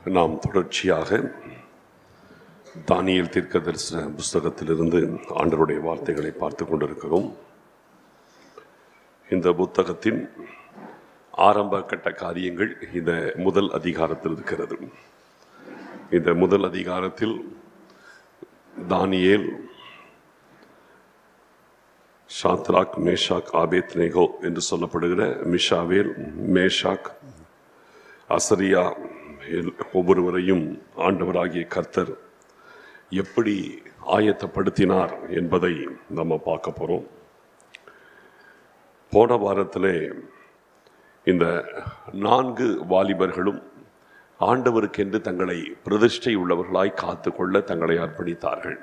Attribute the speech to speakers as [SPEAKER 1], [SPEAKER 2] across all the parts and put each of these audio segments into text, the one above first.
[SPEAKER 1] நாம் தொடர்ச்சியாக தானியல் தீர்க்க தரிசன புஸ்தகத்திலிருந்து ஆண்டருடைய வார்த்தைகளை பார்த்து கொண்டிருக்கிறோம் இந்த புத்தகத்தின் ஆரம்ப கட்ட காரியங்கள் இந்த முதல் அதிகாரத்தில் இருக்கிறது இந்த முதல் அதிகாரத்தில் தானியேல் ஷாத்ராக் மேஷாக் ஆபேத் நேகோ என்று சொல்லப்படுகிற மிஷாவேல் மேஷாக் அசரியா எல்- ஒவ்வொருவரையும் ஆண்டவராகிய கர்த்தர் எப்படி ஆயத்தப்படுத்தினார் என்பதை நம்ம பார்க்க போறோம் போன வாரத்திலே இந்த நான்கு வாலிபர்களும் ஆண்டவருக்கென்று தங்களை பிரதிஷ்டை உள்ளவர்களாய் காத்துக்கொள்ள தங்களை அர்ப்பணித்தார்கள்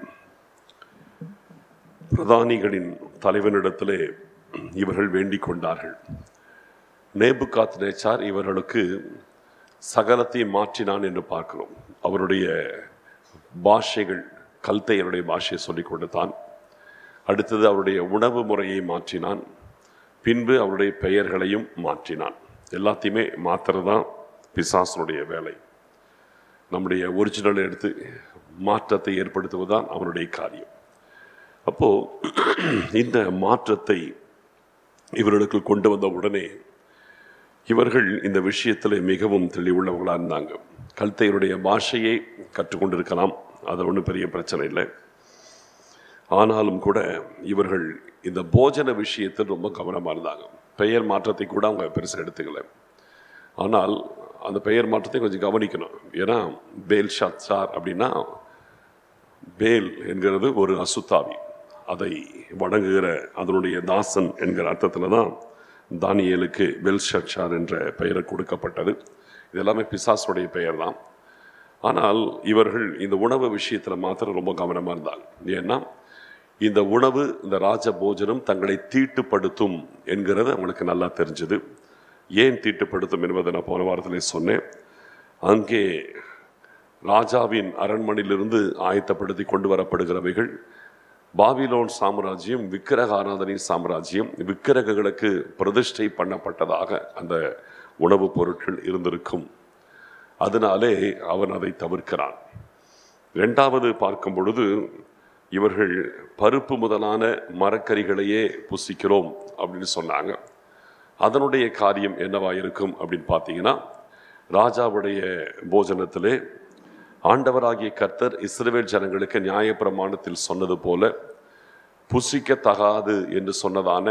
[SPEAKER 1] பிரதானிகளின் தலைவனிடத்திலே இவர்கள் வேண்டிக் கொண்டார்கள் நேபுகாத் நேச்சார் இவர்களுக்கு சகலத்தையும் மாற்றினான் என்று பார்க்கிறோம் அவருடைய பாஷைகள் கல்தையருடைய பாஷையை சொல்லிக் கொடுத்தான் அடுத்தது அவருடைய உணவு முறையை மாற்றினான் பின்பு அவருடைய பெயர்களையும் மாற்றினான் எல்லாத்தையுமே மாத்துறதுதான் பிசாசனுடைய வேலை நம்முடைய ஒரிஜினல் எடுத்து மாற்றத்தை ஏற்படுத்துவதுதான் அவனுடைய காரியம் அப்போ இந்த மாற்றத்தை இவர்களுக்கு கொண்டு வந்த உடனே இவர்கள் இந்த விஷயத்தில் மிகவும் தெளிவுள்ளவர்களாக இருந்தாங்க கல்தையருடைய பாஷையை கற்றுக்கொண்டிருக்கலாம் அது ஒன்றும் பெரிய பிரச்சனை இல்லை ஆனாலும் கூட இவர்கள் இந்த போஜன விஷயத்தில் ரொம்ப கவனமாக இருந்தாங்க பெயர் மாற்றத்தை கூட அவங்க பெருசாக எடுத்துக்கல ஆனால் அந்த பெயர் மாற்றத்தை கொஞ்சம் கவனிக்கணும் ஏன்னா பேல் ஷாத் சார் அப்படின்னா பேல் என்கிறது ஒரு அசுத்தாவி அதை வணங்குகிற அதனுடைய தாசன் என்கிற அர்த்தத்தில் தான் தானியேலுக்கு பெல்ஷார் என்ற பெயர் கொடுக்கப்பட்டது இது எல்லாமே பிசாசுடைய பெயர் தான் ஆனால் இவர்கள் இந்த உணவு விஷயத்தில் மாத்திரம் ரொம்ப கவனமாக இருந்தாங்க ஏன்னா இந்த உணவு இந்த ராஜ போஜனம் தங்களை தீட்டுப்படுத்தும் என்கிறது அவங்களுக்கு நல்லா தெரிஞ்சது ஏன் தீட்டுப்படுத்தும் என்பதை நான் போன வாரத்திலே சொன்னேன் அங்கே ராஜாவின் அரண்மனையிலிருந்து ஆயத்தப்படுத்தி கொண்டு வரப்படுகிறவைகள் பாபிலோன் சாம்ராஜ்யம் விக்கிரக ஆராதனை சாம்ராஜ்யம் விக்கிரகங்களுக்கு பிரதிஷ்டை பண்ணப்பட்டதாக அந்த உணவுப் பொருட்கள் இருந்திருக்கும் அதனாலே அவன் அதை தவிர்க்கிறான் இரண்டாவது பார்க்கும் பொழுது இவர்கள் பருப்பு முதலான மரக்கறிகளையே புசிக்கிறோம் அப்படின்னு சொன்னாங்க அதனுடைய காரியம் என்னவா இருக்கும் அப்படின்னு பார்த்தீங்கன்னா ராஜாவுடைய போஜனத்திலே ஆண்டவராகிய கர்த்தர் இஸ்ரவேல் ஜனங்களுக்கு நியாயப்பிரமாணத்தில் சொன்னது போல புசிக்கத்தகாது என்று சொன்னதான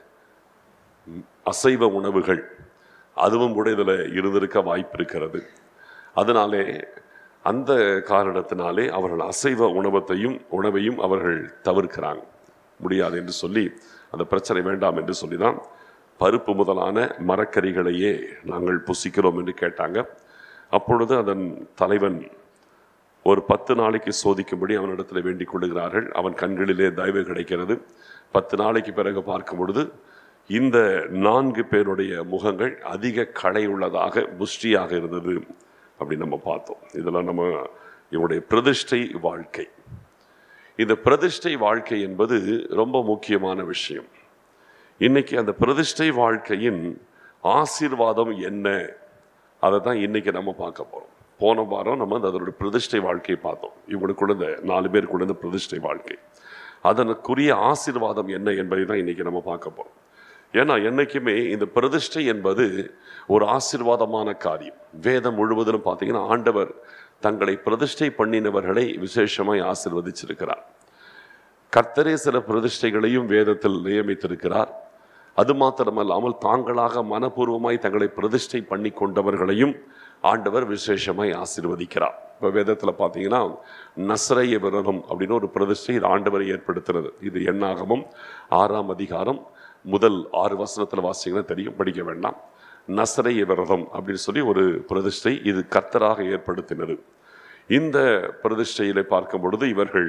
[SPEAKER 1] அசைவ உணவுகள் அதுவும் கூட இதில் இருந்திருக்க வாய்ப்பு இருக்கிறது அதனாலே அந்த காரணத்தினாலே அவர்கள் அசைவ உணவத்தையும் உணவையும் அவர்கள் தவிர்க்கிறாங்க முடியாது என்று சொல்லி அந்த பிரச்சனை வேண்டாம் என்று சொல்லி தான் பருப்பு முதலான மரக்கறிகளையே நாங்கள் புசிக்கிறோம் என்று கேட்டாங்க அப்பொழுது அதன் தலைவன் ஒரு பத்து நாளைக்கு சோதிக்கும்படி அவனிடத்தில் வேண்டிக் கொள்ளுகிறார்கள் அவன் கண்களிலே தயவு கிடைக்கிறது பத்து நாளைக்கு பிறகு பார்க்கும் பொழுது இந்த நான்கு பேருடைய முகங்கள் அதிக களை உள்ளதாக புஷ்டியாக இருந்தது அப்படின்னு நம்ம பார்த்தோம் இதெல்லாம் நம்ம இவனுடைய பிரதிஷ்டை வாழ்க்கை இந்த பிரதிஷ்டை வாழ்க்கை என்பது ரொம்ப முக்கியமான விஷயம் இன்னைக்கு அந்த பிரதிஷ்டை வாழ்க்கையின் ஆசீர்வாதம் என்ன அதை தான் இன்னைக்கு நம்ம பார்க்க போறோம் போன வாரம் நம்ம அந்த அதனுடைய பிரதிஷ்டை வாழ்க்கையை பார்த்தோம் இவங்களுக்குள்ள இந்த நாலு பேருக்குள்ள இந்த பிரதிஷ்டை வாழ்க்கை அதனுக்குரிய ஆசீர்வாதம் என்ன என்பதை தான் இன்னைக்கு நம்ம பார்க்க போறோம் ஏன்னா என்னைக்குமே இந்த பிரதிஷ்டை என்பது ஒரு ஆசீர்வாதமான காரியம் வேதம் முழுவதிலும் பார்த்தீங்கன்னா ஆண்டவர் தங்களை பிரதிஷ்டை பண்ணினவர்களை விசேஷமாய் ஆசீர்வதிச்சிருக்கிறார் கர்த்தரே சில பிரதிஷ்டைகளையும் வேதத்தில் நியமித்திருக்கிறார் அது மாத்திரமல்லாமல் தாங்களாக மனப்பூர்வமாய் தங்களை பிரதிஷ்டை பண்ணி கொண்டவர்களையும் ஆண்டவர் விசேஷமாய் ஆசீர்வதிக்கிறார் இப்போ வேதத்தில் பார்த்தீங்கன்னா நசரைய விரதம் அப்படின்னு ஒரு பிரதிஷ்டை இது ஆண்டவரை ஏற்படுத்துறது இது எண்ணாகமும் ஆறாம் அதிகாரம் முதல் ஆறு வசனத்தில் வாசிங்கன்னா தெரியும் படிக்க வேண்டாம் நசரைய விரதம் அப்படின்னு சொல்லி ஒரு பிரதிஷ்டை இது கர்த்தராக ஏற்படுத்தினது இந்த பிரதிஷ்டையிலே பார்க்கும் பொழுது இவர்கள்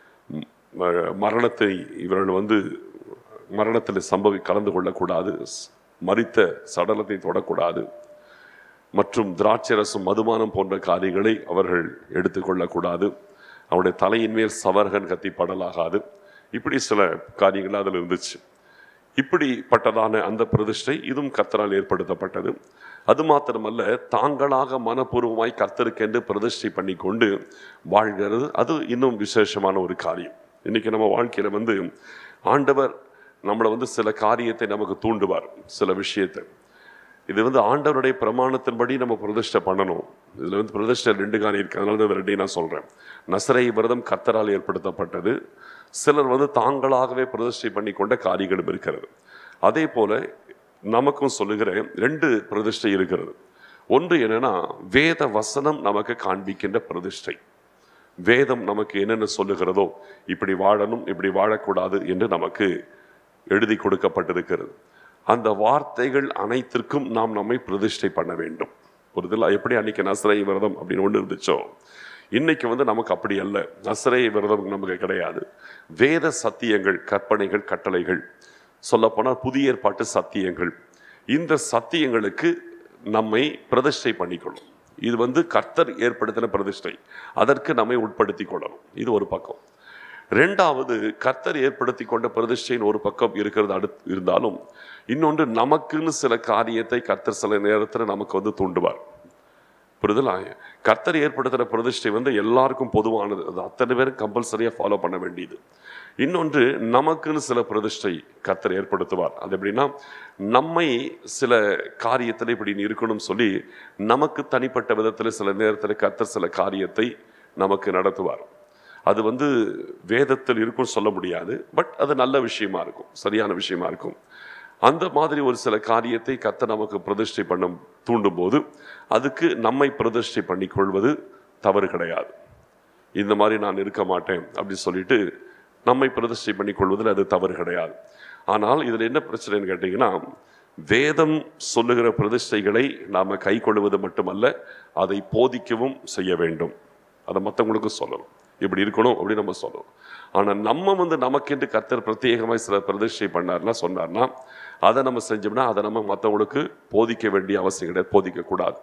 [SPEAKER 1] ம- மரணத்தை இவர்கள் வந்து மரணத்தில் சம்பவி கலந்து கொள்ளக்கூடாது ஸ்- மரித்த சடலத்தை தொடக்கூடாது மற்றும் திராட்சரசம் மதுபானம் போன்ற காரியங்களை அவர்கள் எடுத்துக்கொள்ளக்கூடாது அவருடைய தலையின் மேல் சவர்கன் கத்தி படலாகாது இப்படி சில காரியங்கள் அதில் இருந்துச்சு இப்படிப்பட்டதான அந்த பிரதிஷ்டை இதுவும் கர்த்தரால் ஏற்படுத்தப்பட்டது அது மாத்திரமல்ல தாங்களாக மனப்பூர்வமாய் கர்த்தருக்கென்று பிரதிஷ்டை பண்ணி கொண்டு வாழ்கிறது அது இன்னும் விசேஷமான ஒரு காரியம் இன்னைக்கு நம்ம வாழ்க்கையில வந்து ஆண்டவர் நம்மளை வந்து சில காரியத்தை நமக்கு தூண்டுவார் சில விஷயத்தை இது வந்து ஆண்டவருடைய பிரமாணத்தின்படி நம்ம பிரதிஷ்டை பண்ணணும் இதுல வந்து பிரதிஷ்டை ரெண்டு காரியம் இருக்கு அதனால தான் இந்த ரெண்டையும் நான் சொல்றேன் நசரை விரதம் கர்த்தரால் ஏற்படுத்தப்பட்டது சிலர் வந்து தாங்களாகவே பிரதிஷ்டை பண்ணி கொண்ட காரியங்களும் இருக்கிறது அதே போல நமக்கும் சொல்லுகிற ரெண்டு பிரதிஷ்டை இருக்கிறது ஒன்று என்னன்னா வேத வசனம் நமக்கு காண்பிக்கின்ற பிரதிஷ்டை வேதம் நமக்கு என்னென்ன சொல்லுகிறதோ இப்படி வாழணும் இப்படி வாழக்கூடாது என்று நமக்கு எழுதி கொடுக்கப்பட்டிருக்கிறது அந்த வார்த்தைகள் அனைத்திற்கும் நாம் நம்மை பிரதிஷ்டை பண்ண வேண்டும் ஒரு இதில் எப்படி அன்னைக்கு நசரை விரதம் அப்படின்னு ஒன்று இருந்துச்சோ இன்னைக்கு வந்து நமக்கு அப்படி அல்ல நசரை விரதம் நமக்கு கிடையாது வேத சத்தியங்கள் கற்பனைகள் கட்டளைகள் சொல்லப்போனால் புதிய ஏற்பாட்டு சத்தியங்கள் இந்த சத்தியங்களுக்கு நம்மை பிரதிஷ்டை பண்ணிக்கொள்ளும் இது வந்து கர்த்தர் ஏற்படுத்தின பிரதிஷ்டை அதற்கு நம்மை உட்படுத்திக் கொள்ளணும் இது ஒரு பக்கம் ரெண்டாவது கர்த்தர் ஏற்படுத்தி கொண்ட பிரதிஷ்டையின் ஒரு பக்கம் இருக்கிறது அடுத்து இருந்தாலும் இன்னொன்று நமக்குன்னு சில காரியத்தை கர்த்தர் சில நேரத்தில் நமக்கு வந்து தூண்டுவார் புரிதலா கர்த்தர் ஏற்படுத்துகிற பிரதிஷ்டை வந்து எல்லாருக்கும் பொதுவானது அது அத்தனை பேரும் கம்பல்சரியாக ஃபாலோ பண்ண வேண்டியது இன்னொன்று நமக்குன்னு சில பிரதிஷ்டை கர்த்தர் ஏற்படுத்துவார் அது எப்படின்னா நம்மை சில காரியத்தில் இப்படி நீ இருக்கணும்னு சொல்லி நமக்கு தனிப்பட்ட விதத்தில் சில நேரத்தில் கர்த்தர் சில காரியத்தை நமக்கு நடத்துவார் அது வந்து வேதத்தில் இருக்கும்னு சொல்ல முடியாது பட் அது நல்ல விஷயமா இருக்கும் சரியான விஷயமா இருக்கும் அந்த மாதிரி ஒரு சில காரியத்தை கத்த நமக்கு பிரதிஷ்டை பண்ண தூண்டும் போது அதுக்கு நம்மை பிரதிஷ்டை பண்ணி கொள்வது தவறு கிடையாது இந்த மாதிரி நான் இருக்க மாட்டேன் அப்படி சொல்லிட்டு நம்மை பிரதிஷ்டை பண்ணி கொள்வதில் அது தவறு கிடையாது ஆனால் இதில் என்ன பிரச்சனைன்னு கேட்டிங்கன்னா வேதம் சொல்லுகிற பிரதிஷ்டைகளை நாம் கை கொள்வது மட்டுமல்ல அதை போதிக்கவும் செய்ய வேண்டும் அதை மற்றவங்களுக்கு சொல்லணும் இப்படி இருக்கணும் அப்படின்னு நம்ம சொல்லணும் ஆனால் நம்ம வந்து நமக்கென்று கர்த்தர் பிரத்யேகமாக சில பிரதிஷ்டை பண்ணார்னா சொன்னார்னா அதை நம்ம செஞ்சோம்னா அதை நம்ம மற்றவங்களுக்கு போதிக்க வேண்டிய அவசியம் கிடையாது போதிக்கக்கூடாது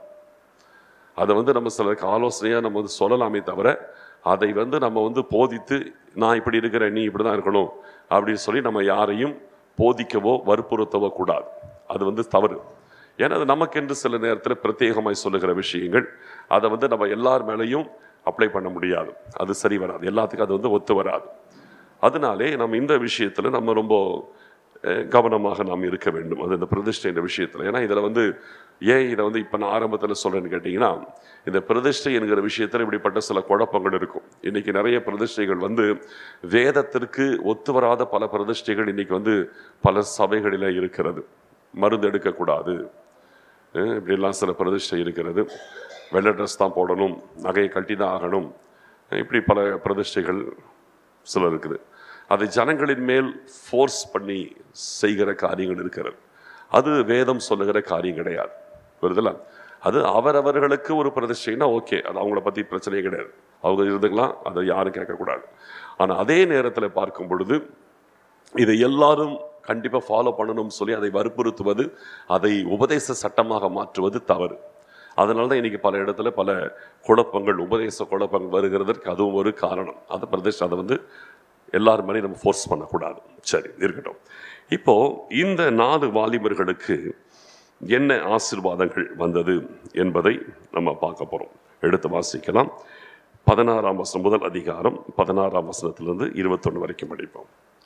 [SPEAKER 1] அதை வந்து நம்ம சிலருக்கு ஆலோசனையாக நம்ம வந்து சொல்லலாமே தவிர அதை வந்து நம்ம வந்து போதித்து நான் இப்படி இருக்கிறேன் நீ இப்படி தான் இருக்கணும் அப்படின்னு சொல்லி நம்ம யாரையும் போதிக்கவோ வற்புறுத்தவோ கூடாது அது வந்து தவறு ஏன்னா அது நமக்கென்று சில நேரத்தில் பிரத்யேகமாய் சொல்லுகிற விஷயங்கள் அதை வந்து நம்ம எல்லார் மேலேயும் அப்ளை பண்ண முடியாது அது சரி வராது எல்லாத்துக்கும் அது வந்து ஒத்து வராது அதனாலே நம்ம இந்த விஷயத்தில் நம்ம ரொம்ப அஹ், கவனமாக நாம் இருக்க வேண்டும் அது இந்த பிரதிஷ்டை இந்த விஷயத்தில் ஏன்னா இதில் வந்து ஏன் இதை வந்து இப்போ நான் ஆரம்பத்தில் சொல்கிறேன்னு கேட்டிங்கன்னா இந்த பிரதிஷ்டை என்கிற விஷயத்தில் இப்படிப்பட்ட சில குழப்பங்கள் இருக்கும் இன்னைக்கு நிறைய பிரதிஷ்டைகள் வந்து வேதத்திற்கு ஒத்து வராத பல பிரதிஷ்டைகள் இன்னைக்கு வந்து பல சபைகளில் இருக்கிறது மருந்து எடுக்கக்கூடாது அஹ் இப்படிலாம் சில பிரதிஷ்டை இருக்கிறது வெள்ளை ட்ரெஸ் தான் போடணும் நகையை கட்டி தான் ஆகணும் இப்படி பல பிரதிஷ்டைகள் சில இருக்குது அதை ஜனங்களின் மேல் ஃபோர்ஸ் பண்ணி செய்கிற காரியங்கள் இருக்கிறது அது வேதம் சொல்லுகிற காரியம் கிடையாது புரியுதுல அது அவரவர்களுக்கு ஒரு பிரதிஷ்டைனா ஓகே அது அவங்கள பற்றி பிரச்சனையே கிடையாது அவங்க இருந்துக்கலாம் அதை யாரும் கேட்கக்கூடாது ஆனால் அதே நேரத்தில் பார்க்கும் பொழுது இதை எல்லாரும் கண்டிப்பாக ஃபாலோ பண்ணணும்னு சொல்லி அதை வற்புறுத்துவது அதை உபதேச சட்டமாக மாற்றுவது தவறு அதனால தான் இன்னைக்கு பல இடத்துல பல குழப்பங்கள் உபதேச குழப்பங்கள் வருகிறதற்கு அதுவும் ஒரு காரணம் அதை பிரதேசம் அதை வந்து எல்லாரும் மேலேயும் நம்ம ஃபோர்ஸ் பண்ணக்கூடாது சரி இருக்கட்டும் இப்போ இந்த நாலு வாலிபர்களுக்கு என்ன ஆசீர்வாதங்கள் வந்தது என்பதை நம்ம பார்க்க போறோம் எடுத்து வாசிக்கலாம் பதினாறாம் வசனம் முதல் அதிகாரம் பதினாறாம் வசனத்திலிருந்து இருபத்தொன்று வரைக்கும் படிப்போம்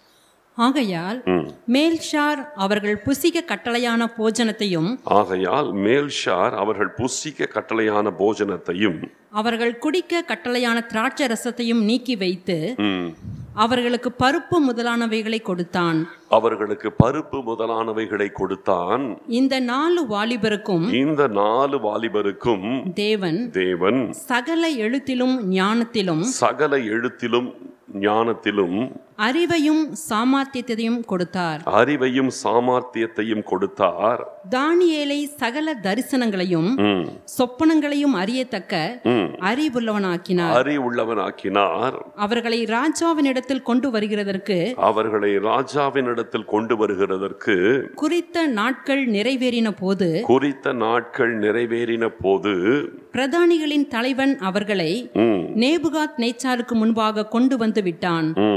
[SPEAKER 2] ஆகையால் மேல்ஷார் அவர்கள் புசிக்க கட்டளையான போஜனத்தையும்
[SPEAKER 1] ஆகையால் மேல்ஷார் அவர்கள் புசிக்க கட்டளையான போஜனத்தையும்
[SPEAKER 2] அவர்கள் குடிக்க கட்டளையான திராட்சை ரசத்தையும் நீக்கி வைத்து
[SPEAKER 1] ம்,
[SPEAKER 2] அவர்களுக்கு பருப்பு முதலானவைகளை கொடுத்தான்
[SPEAKER 1] அவர்களுக்கு பருப்பு முதலானவைகளை கொடுத்தான்
[SPEAKER 2] இந்த நாலு வாலிபருக்கும்
[SPEAKER 1] இந்த நாலு வாலிபருக்கும்
[SPEAKER 2] தேவன்
[SPEAKER 1] தேவன்
[SPEAKER 2] சகல எழுத்திலும் ஞானத்திலும்
[SPEAKER 1] சகல எழுத்திலும் ஞானத்திலும்
[SPEAKER 2] அறிவையும் சாமர்த்தியத்தையும் கொடுத்தார்
[SPEAKER 1] அறிவையும் சாமர்த்தியத்தையும் கொடுத்தார்
[SPEAKER 2] தானியேலை சகல தரிசனங்களையும்
[SPEAKER 1] ம்,
[SPEAKER 2] சொப்பனங்களையும் அறியத்தக்க
[SPEAKER 1] ம்.
[SPEAKER 2] அறிவுள்ளவனாக்கினார்
[SPEAKER 1] அறிவுள்ளவனாக்கினார்
[SPEAKER 2] அவர்களை ராஜாவினிடத்தில் கொண்டு வருகிறதற்கு
[SPEAKER 1] அவர்களை ராஜாவினிடத்தில் கொண்டு வருகிறதற்கு
[SPEAKER 2] குறித்த நாட்கள் நிறைவேறின போது
[SPEAKER 1] குறித்த நாட்கள் நிறைவேறின போது
[SPEAKER 2] பிரதானிகளின் தலைவன் அவர்களை
[SPEAKER 1] ம்,
[SPEAKER 2] நேபுகாத் நேச்சாருக்கு முன்பாக கொண்டு வந்து விட்டான்
[SPEAKER 1] ம்,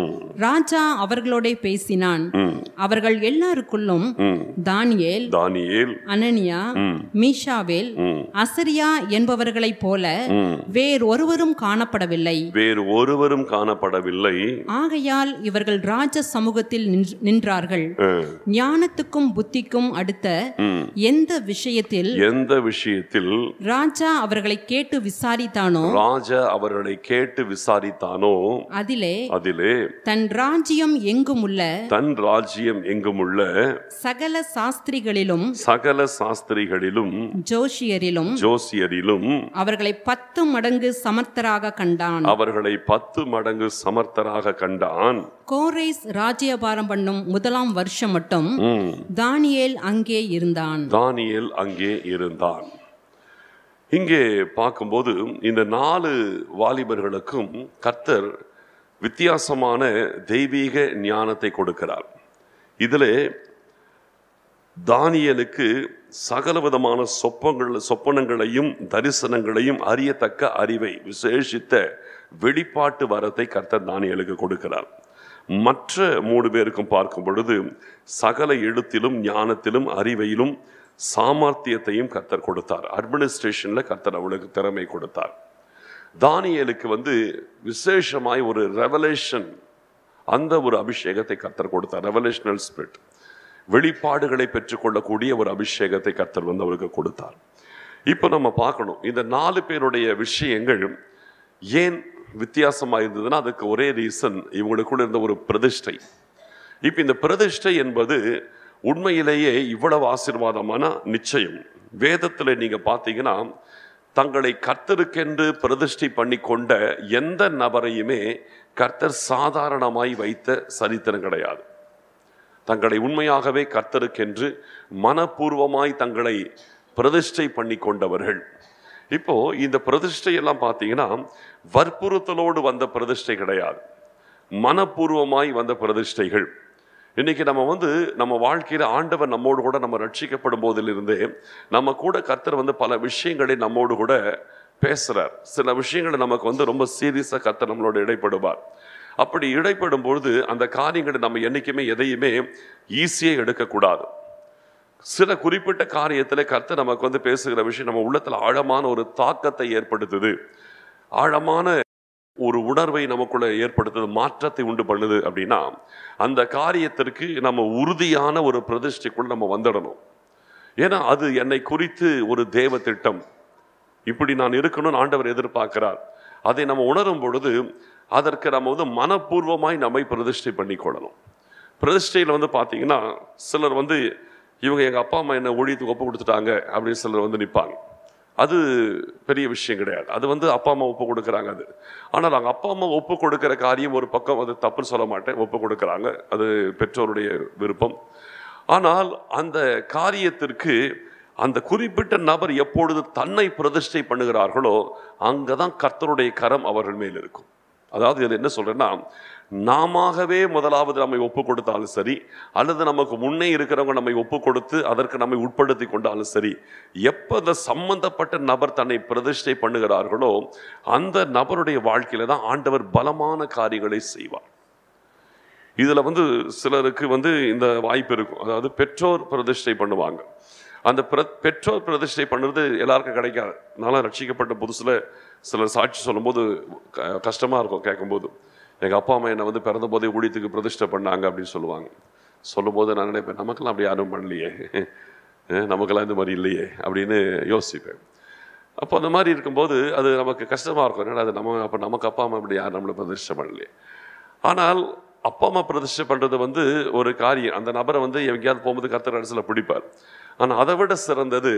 [SPEAKER 2] ராஜா அவர்களோட பேசினான் அவர்கள் எல்லாருக்குள்ளும் தானியேல்
[SPEAKER 1] தானியேல்
[SPEAKER 2] அனனியா மீஷாவேல் அசரியா என்பவர்களைப் போல வேறொருவரும் காணப்படவில்லை
[SPEAKER 1] வேறு ஒருவரும் காணப்படவில்லை
[SPEAKER 2] ஆகையால் இவர்கள் ராஜ சமூகத்தில் நின்று- நின்றார்கள் ஞானத்துக்கும் புத்திக்கும் அடுத்த எந்த விஷயத்தில்
[SPEAKER 1] எந்த விஷயத்தில்
[SPEAKER 2] ராஜா அவர்களை கேட்டு விசாரித்தானோ
[SPEAKER 1] ராஜா அவர்களை கேட்டு விசாரித்தானோ
[SPEAKER 2] அதிலே
[SPEAKER 1] அதிலே
[SPEAKER 2] தன் ராஜ்யம் எங்கும் உள்ள
[SPEAKER 1] தன் ராஜ்யம் எங்குமுள்ள
[SPEAKER 2] சகல சாஸ்திரிகளிலும்
[SPEAKER 1] சகல சாஸ்திரிகளிலும்
[SPEAKER 2] ஜோஷியரிலும்
[SPEAKER 1] ஜோசியரிலும்
[SPEAKER 2] அவர்களை பத்து மடங்கு சமர்த்தராக கண்டான்
[SPEAKER 1] அவர்களை பத்து மடங்கு சமர்த்தராக கண்டான்
[SPEAKER 2] கோரேஸ் ராஜ்யபாரம் பண்ணும் முதலாம் வருஷம் மட்டும்
[SPEAKER 1] ம்.
[SPEAKER 2] தானியேல் அங்கே இருந்தான்
[SPEAKER 1] தானியேல் அங்கே இருந்தான் இங்கே பார்க்கும்போது இந்த நாலு வாலிபர்களுக்கும் கர்த்தர் வித்தியாசமான தெய்வீக ஞானத்தை கொடுக்கிறார் இதிலே தானியலுக்கு சகலவிதமான சொப்பங்கள் சொப்பனங்களையும் தரிசனங்களையும் அறியத்தக்க அறிவை விசேஷித்த வெளிப்பாட்டு வரத்தை கர்த்தர் தானியலுக்கு கொடுக்கிறார் மற்ற மூணு பேருக்கும் பார்க்கும் பொழுது சகல எழுத்திலும் ஞானத்திலும் அறிவையிலும் சாமர்த்தியத்தையும் கர்த்தர் கொடுத்தார் அட்மினிஸ்ட்ரேஷன்ல கர்த்தர் அவளுக்கு திறமை கொடுத்தார் தானியலுக்கு வந்து விசேஷமாய் ஒரு ரெவலேஷன் அந்த ஒரு அபிஷேகத்தை கர்த்தர் கொடுத்தார் ரெவலேஷனல் ஸ்பிரிட் வெளிப்பாடுகளை பெற்றுக்கொள்ளக்கூடிய ஒரு அபிஷேகத்தை கர்த்தர் வந்து அவருக்கு கொடுத்தார் இப்போ நம்ம பார்க்கணும் இந்த நாலு பேருடைய விஷயங்கள் ஏன் வித்தியாசமா இருந்ததுன்னா அதுக்கு ஒரே ரீசன் இவங்களுக்குள்ள இருந்த ஒரு பிரதிஷ்டை இப்போ இந்த பிரதிஷ்டை என்பது உண்மையிலேயே இவ்வளவு ஆசீர்வாதமான நிச்சயம் வேதத்தில் நீங்க பார்த்தீங்கன்னா தங்களை கர்த்தருக்கென்று பிரதிஷ்டை பண்ணி கொண்ட எந்த நபரையுமே கர்த்தர் சாதாரணமாய் வைத்த சரித்திரம் கிடையாது தங்களை உண்மையாகவே கர்த்தருக்கென்று மனப்பூர்வமாய் தங்களை பிரதிஷ்டை பண்ணி கொண்டவர்கள் இப்போ இந்த பிரதிஷ்டை எல்லாம் பார்த்தீங்கன்னா வற்புறுத்தலோடு வந்த பிரதிஷ்டை கிடையாது மனப்பூர்வமாய் வந்த பிரதிஷ்டைகள் இன்னைக்கு நம்ம வந்து நம்ம வாழ்க்கையில ஆண்டவர் நம்மோடு கூட நம்ம ரட்சிக்கப்படும் போதிலிருந்தே நம்ம கூட கர்த்தர் வந்து பல விஷயங்களை நம்மோடு கூட பேசுறார் சில விஷயங்களை நமக்கு வந்து ரொம்ப சீரியஸா கர்த்தர் நம்மளோட இடைப்படுவார் அப்படி இடைப்படும் பொழுது அந்த காரியங்களை நம்ம என்னைக்குமே எதையுமே ஈஸியா எடுக்கக்கூடாது சில குறிப்பிட்ட காரியத்துல கர்த்தர் நமக்கு வந்து பேசுகிற விஷயம் நம்ம உள்ளத்துல ஆழமான ஒரு தாக்கத்தை ஏற்படுத்துது ஆழமான ஒரு உணர்வை நமக்குள்ள ஏற்படுத்துது மாற்றத்தை உண்டு பண்ணுது அப்படின்னா அந்த காரியத்திற்கு நம்ம உறுதியான ஒரு பிரதிஷ்டைக்குள்ள நம்ம வந்துடணும் ஏன்னா அது என்னை குறித்து ஒரு தேவ திட்டம் இப்படி நான் இருக்கணும்னு ஆண்டவர் எதிர்பார்க்கிறார் அதை நம்ம உணரும் பொழுது அதற்கு நம்ம வந்து மனப்பூர்வமாய் நம்மை பிரதிஷ்டை பண்ணிக்கொள்ளணும் பிரதிஷ்டையில் வந்து பார்த்தீங்கன்னா சிலர் வந்து இவங்க எங்கள் அப்பா அம்மா என்ன ஊழியத்துக்கு ஒப்பு கொடுத்துட்டாங்க அப்படின்னு சிலர் வந்து நிற்பாங்க அது பெரிய விஷயம் கிடையாது அது வந்து அப்பா அம்மா ஒப்பு கொடுக்குறாங்க அது ஆனால் அவங்க அப்பா அம்மா ஒப்பு கொடுக்கிற காரியம் ஒரு பக்கம் அது தப்புன்னு சொல்ல மாட்டேன் ஒப்பு கொடுக்குறாங்க அது பெற்றோருடைய விருப்பம் ஆனால் அந்த காரியத்திற்கு அந்த குறிப்பிட்ட நபர் எப்பொழுது தன்னை பிரதிஷ்டை பண்ணுகிறார்களோ அங்கதான் கர்த்தருடைய கரம் அவர்கள் மேல் இருக்கும் அதாவது இது என்ன சொல்றேன்னா நாமவே முதலாவது நம்மை ஒப்பு கொடுத்தாலும் சரி அல்லது நமக்கு முன்னே இருக்கிறவங்க நம்மை ஒப்பு கொடுத்து அதற்கு நம்மை உட்படுத்தி கொண்டாலும் சரி எப்போ அந்த சம்பந்தப்பட்ட நபர் தன்னை பிரதிஷ்டை பண்ணுகிறார்களோ அந்த நபருடைய வாழ்க்கையில தான் ஆண்டவர் பலமான காரியங்களை செய்வார் இதுல வந்து சிலருக்கு வந்து இந்த வாய்ப்பு இருக்கும் அதாவது பெற்றோர் பிரதிஷ்டை பண்ணுவாங்க அந்த பிர- பெற்றோர் பிரதிஷ்டை பண்ணுறது எல்லாருக்கும் கிடைக்காது நான்லாம் ரட்சிக்கப்பட்ட புதுசுல சிலர் சாட்சி சொல்லும்போது க- கஷ்டமா இருக்கும் கேட்கும்போது எங்க அப்பா அம்மா என்னை வந்து பிறந்த போதே ஊழியத்துக்கு பிரதிஷ்டை பண்ணாங்க அப்படின்னு சொல்லுவாங்க சொல்லும்போது நான் நினைப்பேன் நமக்கெல்லாம் அப்படி யாரும் பண்ணலையே அஹ் நமக்கெல்லாம் இந்த மாதிரி இல்லையே அப்படின்னு யோசிப்பேன் அப்போ அந்த மாதிரி இருக்கும்போது அது நமக்கு கஷ்டமா இருக்கும் என்னடா அது நம்ம அப்போ நமக்கு அப்பா அம்மா இப்படி யாரும் நம்மளை பிரதிஷ்டை பண்ணலையே ஆனால் அப்பா அம்மா பிரதிஷ்டை பண்றது வந்து ஒரு காரியம் அந்த நபரை வந்து எங்கேயாவது போகும்போது கர்த்தர் அரசில் பிடிப்பார் ஆனால் அதை விட சிறந்தது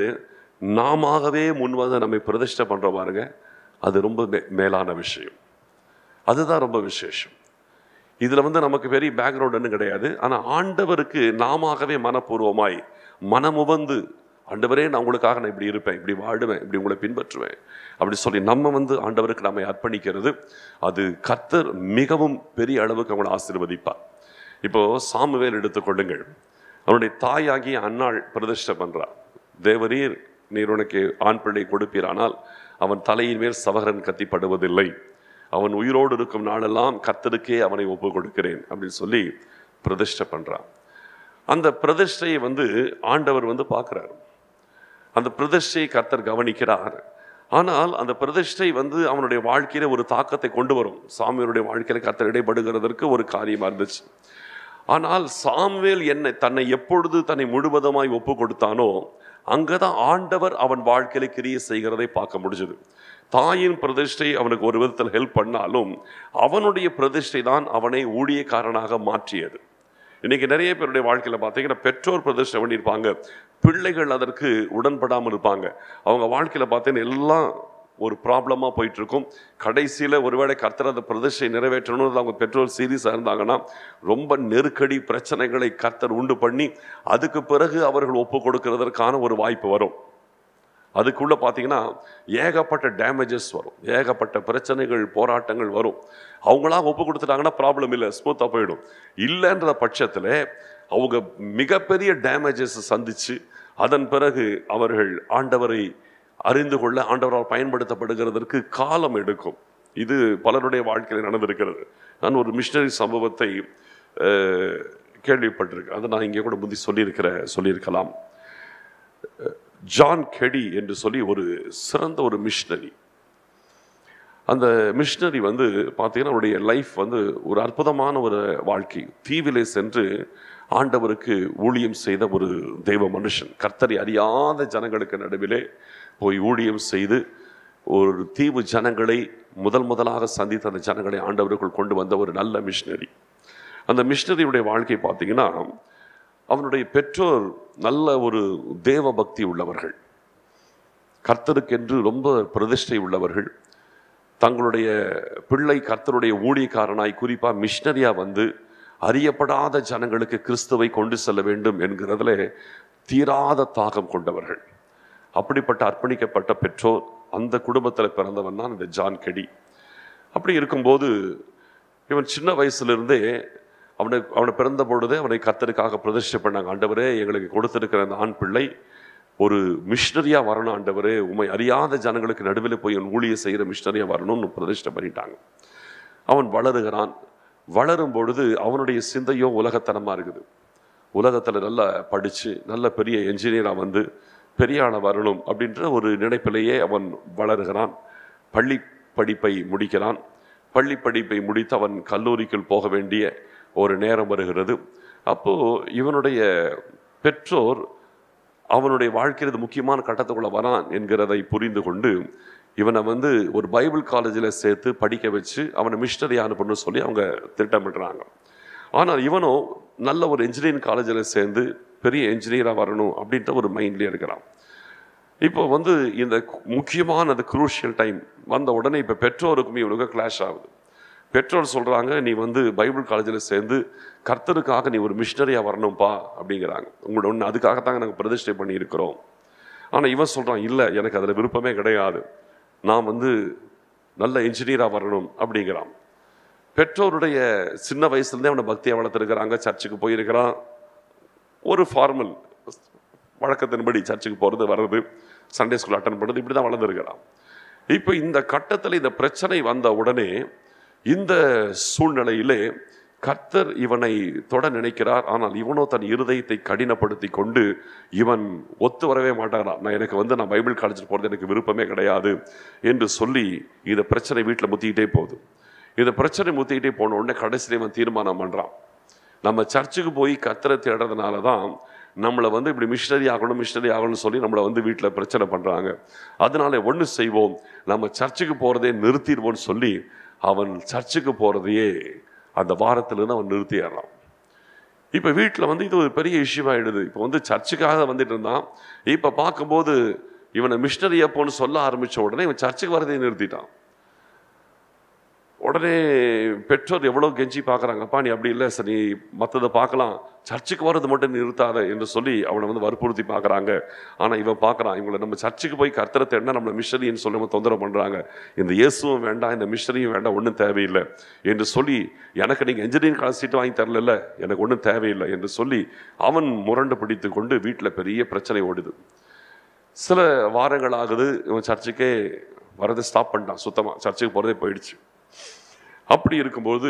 [SPEAKER 1] நாமவே முன் வந்து நம்மை பிரதிஷ்டை பண்றோம் பாருங்க அது ரொம்ப மே- மேலான விஷயம் அதுதான் ரொம்ப விசேஷம் இதுல வந்து நமக்கு பெரிய பேக்ரவுண்ட் கிடையாது ஆனா ஆண்டவருக்கு நாமவே மனப்பூர்வமாய் மனமுவந்து ஆண்டவரே நான் உங்களுக்காக நான் இப்படி இருப்பேன் இப்படி வாடுவேன் இப்படி உங்களை பின்பற்றுவேன் அப்படி சொல்லி நம்ம வந்து ஆண்டவருக்கு நம்மை அர்ப்பணிக்கிறது அது கர்த்தர் மிகவும் பெரிய அளவுக்கு அவங்களை ஆசீர்வதிப்பார் இப்போ சாமுவேல் எடுத்துக்கொள்ளுங்கள் அவனுடைய தாயாகிய அன்னாள் பிரதிஷ்டை பண்றார் தேவரீர் நீர் உனக்கு ஆண் பிள்ளை கொடுப்பீரானால் அவன் தலையின் மேல் சவகரன் கத்திப்படுவதில்லை அவன் உயிரோடு இருக்கும் நாளெல்லாம் கர்த்தருக்கே அவனை ஒப்பு கொடுக்கிறேன் அப்படின்னு சொல்லி பிரதிஷ்டை பண்றான் அந்த பிரதிஷ்டையை வந்து ஆண்டவர் வந்து பார்க்குறாரு அந்த பிரதிஷ்டையை கர்த்தர் கவனிக்கிறார் ஆனால் அந்த பிரதிஷ்டை வந்து அவனுடைய வாழ்க்கையில ஒரு தாக்கத்தை கொண்டு வரும் சாமியனுடைய வாழ்க்கையில கர்த்தர் இடைப்படுகிறதற்கு ஒரு காரியமா இருந்துச்சு ஆனால் சாமுவேல் என்னை தன்னை எப்பொழுது தன்னை முழுவதுமாய் ஒப்பு கொடுத்தானோ அங்கதான் ஆண்டவர் அவன் வாழ்க்கையில கிரியை செய்கிறதை பார்க்க முடிஞ்சது தாயின் பிரதிஷ்டை அவனுக்கு ஒரு விதத்தில் ஹெல்ப் பண்ணாலும் அவனுடைய பிரதிஷ்டை தான் அவனை ஊழியக்காரனாக மாற்றியது இன்னைக்கு நிறைய பேருடைய வாழ்க்கையில பார்த்தீங்கன்னா பெற்றோர் பிரதிஷ்டை பண்ணியிருப்பாங்க பிள்ளைகள் அதற்கு உடன்படாமல் இருப்பாங்க அவங்க வாழ்க்கையில பார்த்தீங்கன்னா எல்லாம் ஒரு ப்ராப்ளமா போயிட்டு இருக்கும் கடைசியில ஒருவேளை கர்த்தர் அந்த பிரதிஷ்டை நிறைவேற்றணும்னு அவங்க பெற்றோர் சீரியஸா இருந்தாங்கன்னா ரொம்ப நெருக்கடி பிரச்சனைகளை கர்த்தர் உண்டு பண்ணி அதுக்கு பிறகு அவர்கள் ஒப்பு கொடுக்கிறதற்கான ஒரு வாய்ப்பு வரும் அதுக்குள்ள பார்த்தீங்கன்னா ஏகப்பட்ட டேமேஜஸ் வரும் ஏகப்பட்ட பிரச்சனைகள் போராட்டங்கள் வரும் அவங்களா ஒப்பு கொடுத்துட்டாங்கன்னா ப்ராப்ளம் இல்லை ஸ்மூத்தாக போயிடும் இல்லைன்ற பட்சத்தில் அவங்க மிகப்பெரிய டேமேஜஸ் சந்திச்சு அதன் பிறகு அவர்கள் ஆண்டவரை அறிந்து கொள்ள ஆண்டவரால் பயன்படுத்தப்படுகிறதற்கு காலம் எடுக்கும் இது பலருடைய வாழ்க்கையில் நடந்திருக்கிறது நான் ஒரு மிஷினரி சம்பவத்தை அஹ், கேள்விப்பட்டிருக்கேன் அதை நான் இங்கே கூட முந்தி சொல்லியிருக்கிற சொல்லியிருக்கலாம் ஜான் கெடி என்று சொல்லி ஒரு சிறந்த ஒரு மிஷினரி அந்த மிஷினரி வந்து பார்த்தீங்கன்னா அவருடைய லைஃப் வந்து ஒரு அற்புதமான ஒரு வாழ்க்கை தீவிலே சென்று ஆண்டவருக்கு ஊழியம் செய்த ஒரு தெய்வ மனுஷன் கர்த்தரை அறியாத ஜனங்களுக்கு நடுவிலே போய் ஊழியம் செய்து ஒரு தீவு ஜனங்களை முதல் முதலாக சந்தித்த அந்த ஜனங்களை ஆண்டவருக்குள் கொண்டு வந்த ஒரு நல்ல மிஷினரி அந்த மிஷினரியுடைய வாழ்க்கை பார்த்தீங்கன்னா அவனுடைய பெற்றோர் நல்ல ஒரு தேவ பக்தி உள்ளவர்கள் கர்த்தருக்கென்று ரொம்ப பிரதிஷ்டை உள்ளவர்கள் தங்களுடைய பிள்ளை கர்த்தருடைய ஊழியக்காரனாய் குறிப்பா மிஷினரியா வந்து அறியப்படாத ஜனங்களுக்கு கிறிஸ்துவை கொண்டு செல்ல வேண்டும் என்கிறதுல தீராத தாகம் கொண்டவர்கள் அப்படிப்பட்ட அர்ப்பணிக்கப்பட்ட பெற்றோர் அந்த குடும்பத்தில் பிறந்தவன் தான் இந்த ஜான் கெடி அப்படி இருக்கும்போது இவன் சின்ன வயசுல அவனை அவனை பிறந்த பொழுதே அவனை கர்த்தருக்காக பிரதிஷ்டை பண்ணாங்க ஆண்டவரே எங்களுக்கு கொடுத்திருக்கிற அந்த ஆண் பிள்ளை ஒரு மிஷினரியா வரணும் ஆண்டவரே உமை அறியாத ஜனங்களுக்கு நடுவில் போய் அவன் ஊழிய செய்கிற மிஷினரியா வரணும்னு பிரதிஷ்டை பண்ணிட்டாங்க அவன் வளருகிறான் வளரும் பொழுது அவனுடைய சிந்தையோ உலகத்தனமா இருக்குது உலகத்துல நல்லா படிச்சு நல்ல பெரிய என்ஜினியரா வந்து பெரிய ஆளா வரணும் அப்படின்ற ஒரு நினைப்பிலேயே அவன் வளருகிறான் பள்ளி படிப்பை முடிக்கிறான் பள்ளி படிப்பை முடித்து அவன் கல்லூரிக்குள் போக வேண்டிய ஒரு நேரம் வருகிறது அப்போ இவனுடைய பெற்றோர் அவனுடைய வாழ்க்கையில் இது முக்கியமான கட்டத்துக்குள்ள வரான் என்கிறதை புரிந்து கொண்டு இவனை வந்து ஒரு பைபிள் காலேஜில் சேர்த்து படிக்க வச்சு அவனை மிஷினரி அனுப்பணும்னு சொல்லி அவங்க திட்டமிடுறாங்க ஆனால் இவனோ நல்ல ஒரு இன்ஜினியரிங் காலேஜில் சேர்ந்து பெரிய இன்ஜினியராக வரணும் அப்படின்ற ஒரு மைண்ட்லேயே இருக்கிறான் இப்போ வந்து இந்த முக்கியமான அந்த குரூஷியல் டைம் வந்த உடனே இப்போ பெற்றோருக்கும் இவனுக்கு கிளாஷ் ஆகுது பெற்றோர் சொல்கிறாங்க நீ வந்து பைபிள் காலேஜில் சேர்ந்து கர்த்தருக்காக நீ ஒரு மிஷினரியாக வரணும்ப்பா அப்படிங்கிறாங்க உங்களோட ஒன்று அதுக்காகத்தாங்க நாங்கள் பிரதிஷ்டை பண்ணியிருக்கிறோம் ஆனால் இவன் சொல்கிறான் இல்லை எனக்கு அதில் விருப்பமே கிடையாது நான் வந்து நல்ல இன்ஜினியராக வரணும் அப்படிங்கிறான் பெற்றோருடைய சின்ன வயசுலேருந்தே அவனை பக்தியை வளர்த்துருக்கிறாங்க சர்ச்சுக்கு போயிருக்கிறான் ஒரு ஃபார்மல் வழக்கத்தின்படி சர்ச்சுக்கு போகிறது வர்றது சண்டே ஸ்கூல் அட்டன் பண்ணுறது இப்படி தான் வளர்ந்துருக்கிறான் இப்போ இந்த கட்டத்தில் இந்த பிரச்சனை வந்த உடனே இந்த சூழ்நிலையிலே கர்த்தர் இவனை தொட நினைக்கிறார் ஆனால் இவனோ தன் இருதயத்தை கடினப்படுத்தி கொண்டு இவன் ஒத்து வரவே மாட்டாரான் நான் எனக்கு வந்து நான் பைபிள் காலேஜ் போகிறது எனக்கு விருப்பமே கிடையாது என்று சொல்லி இந்த பிரச்சனை வீட்டில் முத்திக்கிட்டே போகுது இந்த பிரச்சனை முத்திக்கிட்டே போன உடனே கடைசியில் இவன் தீர்மானம் பண்ணுறான் நம்ம சர்ச்சுக்கு போய் கத்தரை தேடுறதுனால தான் நம்மளை வந்து இப்படி மிஷினரி ஆகணும் மிஷினரி ஆகணும்னு சொல்லி நம்மளை வந்து வீட்டில் பிரச்சனை பண்ணுறாங்க அதனால ஒன்று செய்வோம் நம்ம சர்ச்சுக்கு போகிறதே நிறுத்திடுவோம்னு சொல்லி அவன் சர்ச்சுக்கு போகிறதையே அந்த வாரத்திலிருந்து அவன் நிறுத்திடுறான் இப்போ வீட்டில் வந்து இது ஒரு பெரிய இஷ்யூ ஆயிடுது இப்போ வந்து சர்ச்சுக்காக வந்துட்டு இருந்தான் இப்போ பார்க்கும்போது இவனை மிஷினரி அப்போன்னு சொல்ல ஆரம்பித்த உடனே இவன் சர்ச்சுக்கு வரதையே நிறுத்திட்டான் உடனே பெற்றோர் எவ்வளோ கெஞ்சி பார்க்குறாங்கப்பா நீ அப்படி இல்லை சரி மற்றதை பார்க்கலாம் சர்ச்சுக்கு வர்றது மட்டும் நிறுத்தாத என்று சொல்லி அவனை வந்து வற்புறுத்தி பார்க்குறாங்க ஆனால் இவன் பார்க்குறான் இவங்களை நம்ம சர்ச்சுக்கு போய் கர்த்தரை தேடினா நம்மளை மிஷனரின்னு சொல்லி நம்ம தொந்தரவு பண்ணுறாங்க இந்த இயேசுவும் வேண்டாம் இந்த மிஷனரியும் வேண்டாம் ஒன்றும் தேவையில்லை என்று சொல்லி எனக்கு நீங்கள் இன்ஜினியரிங் காலேஜ் சீட்டு வாங்கி தரல எனக்கு ஒன்றும் தேவையில்லை என்று சொல்லி அவன் முரண்டு பிடித்து கொண்டு வீட்டில் பெரிய பிரச்சனை ஓடுது சில வாரங்கள் ஆகுது இவன் சர்ச்சுக்கே வரதை ஸ்டாப் பண்ணிட்டான் சுத்தமாக சர்ச்சுக்கு போகிறதே போயிடுச்சு அப்படி இருக்கும்போது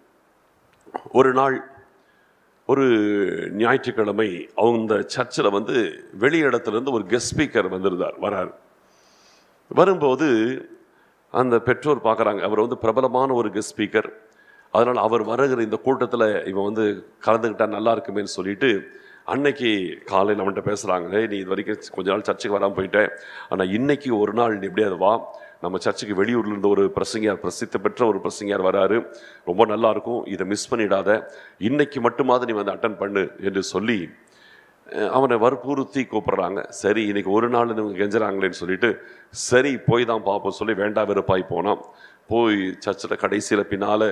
[SPEAKER 1] ஒரு நாள் ஒரு ஞாயிற்றுக்கிழமை அவங்க சர்ச்சில் வந்து வெளி இடத்துல இருந்து ஒரு கெஸ்ட் ஸ்பீக்கர் வந்திருந்தார் வரார் வரும்போது அந்த பெற்றோர் பார்க்குறாங்க அவர் வந்து பிரபலமான ஒரு கெஸ்ட் ஸ்பீக்கர் அதனால் அவர் வருகிற இந்த கூட்டத்தில் இவன் வந்து கலந்துக்கிட்டா நல்லா இருக்குமேன்னு சொல்லிட்டு அன்னைக்கு காலையில் அவன்கிட்ட பேசுகிறாங்க "டேய், நீ இது வரைக்கும் கொஞ்ச நாள் சர்ச்சுக்கு வராமல் போயிட்டேன் ஆனால் இன்னைக்கு ஒரு நாள் நீ எப்படியாவது வா நம்ம சர்ச்சுக்கு வெளியூர்ல இருந்து ஒரு பிரசங்கியார் பிரசித்தி பெற்ற ஒரு பிரசங்கியார் வராரு ரொம்ப நல்லா இருக்கும் இதை மிஸ் பண்ணிடாத இன்னைக்கு மட்டுமாவது நீ வந்து அட்டன் பண்ணு என்று சொல்லி அஹ் அவனை வற்புறுத்தி கூப்பிடுறாங்க சரி இன்னைக்கு ஒரு நாள் இவங்க கெஞ்சுறாங்களேன்னு சொல்லிட்டு சரி போய் தான் பார்ப்போம் சொல்லி வேண்டா வெறுப்பாய் போனான் போய் சர்ச்சில் கடைசியில் பின்னால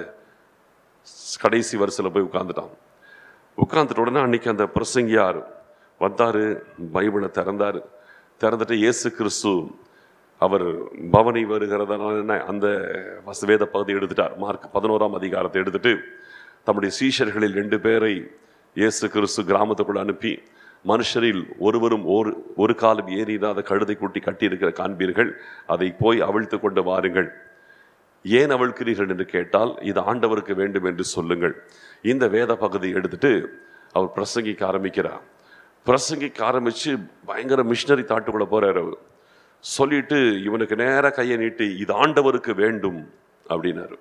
[SPEAKER 1] கடைசி வரிசையில் போய் உட்காந்துட்டான் உட்காந்துட்ட உடனே அன்னைக்கு அந்த பிரசங்கியார் வந்தார் பைபிளை திறந்தார் திறந்துட்டு இயேசு கிறிஸ்து அவர் பவனி வருகிறதுனால என்ன அந்த வச- வேத பகுதி எடுத்துட்டார் மார்க் பதினோராம் அதிகாரத்தை எடுத்துட்டு தம்முடைய சீஷர்களில் ரெண்டு பேரை இயேசு கிறிஸ்து கிராமத்துக்குள்ள அனுப்பி மனுஷரில் ஒருவரும் ஒரு ஒரு காலம் ஏறிடாத கழுதை குட்டி கட்டியிருக்கிற காண்பீர்கள் அதை போய் அவிழ்த்து கொண்டு வாருங்கள் ஏன் அவிழ்க்கிறீர்கள் என்று கேட்டால் இது ஆண்டவருக்கு வேண்டும் என்று சொல்லுங்கள் இந்த வேத பகுதி எடுத்துட்டு அவர் பிரசங்கிக்க ஆரம்பிக்கிறார் பிரசங்கிக்க ஆரம்பிச்சு பயங்கர மிஷினரி தாட்டுக்குள்ள போறாரு அவர் சொல்லிட்டு இவனுக்கு நேரா கையை நீட்டி இது ஆண்டவருக்கு வேண்டும் அப்படின்னாரு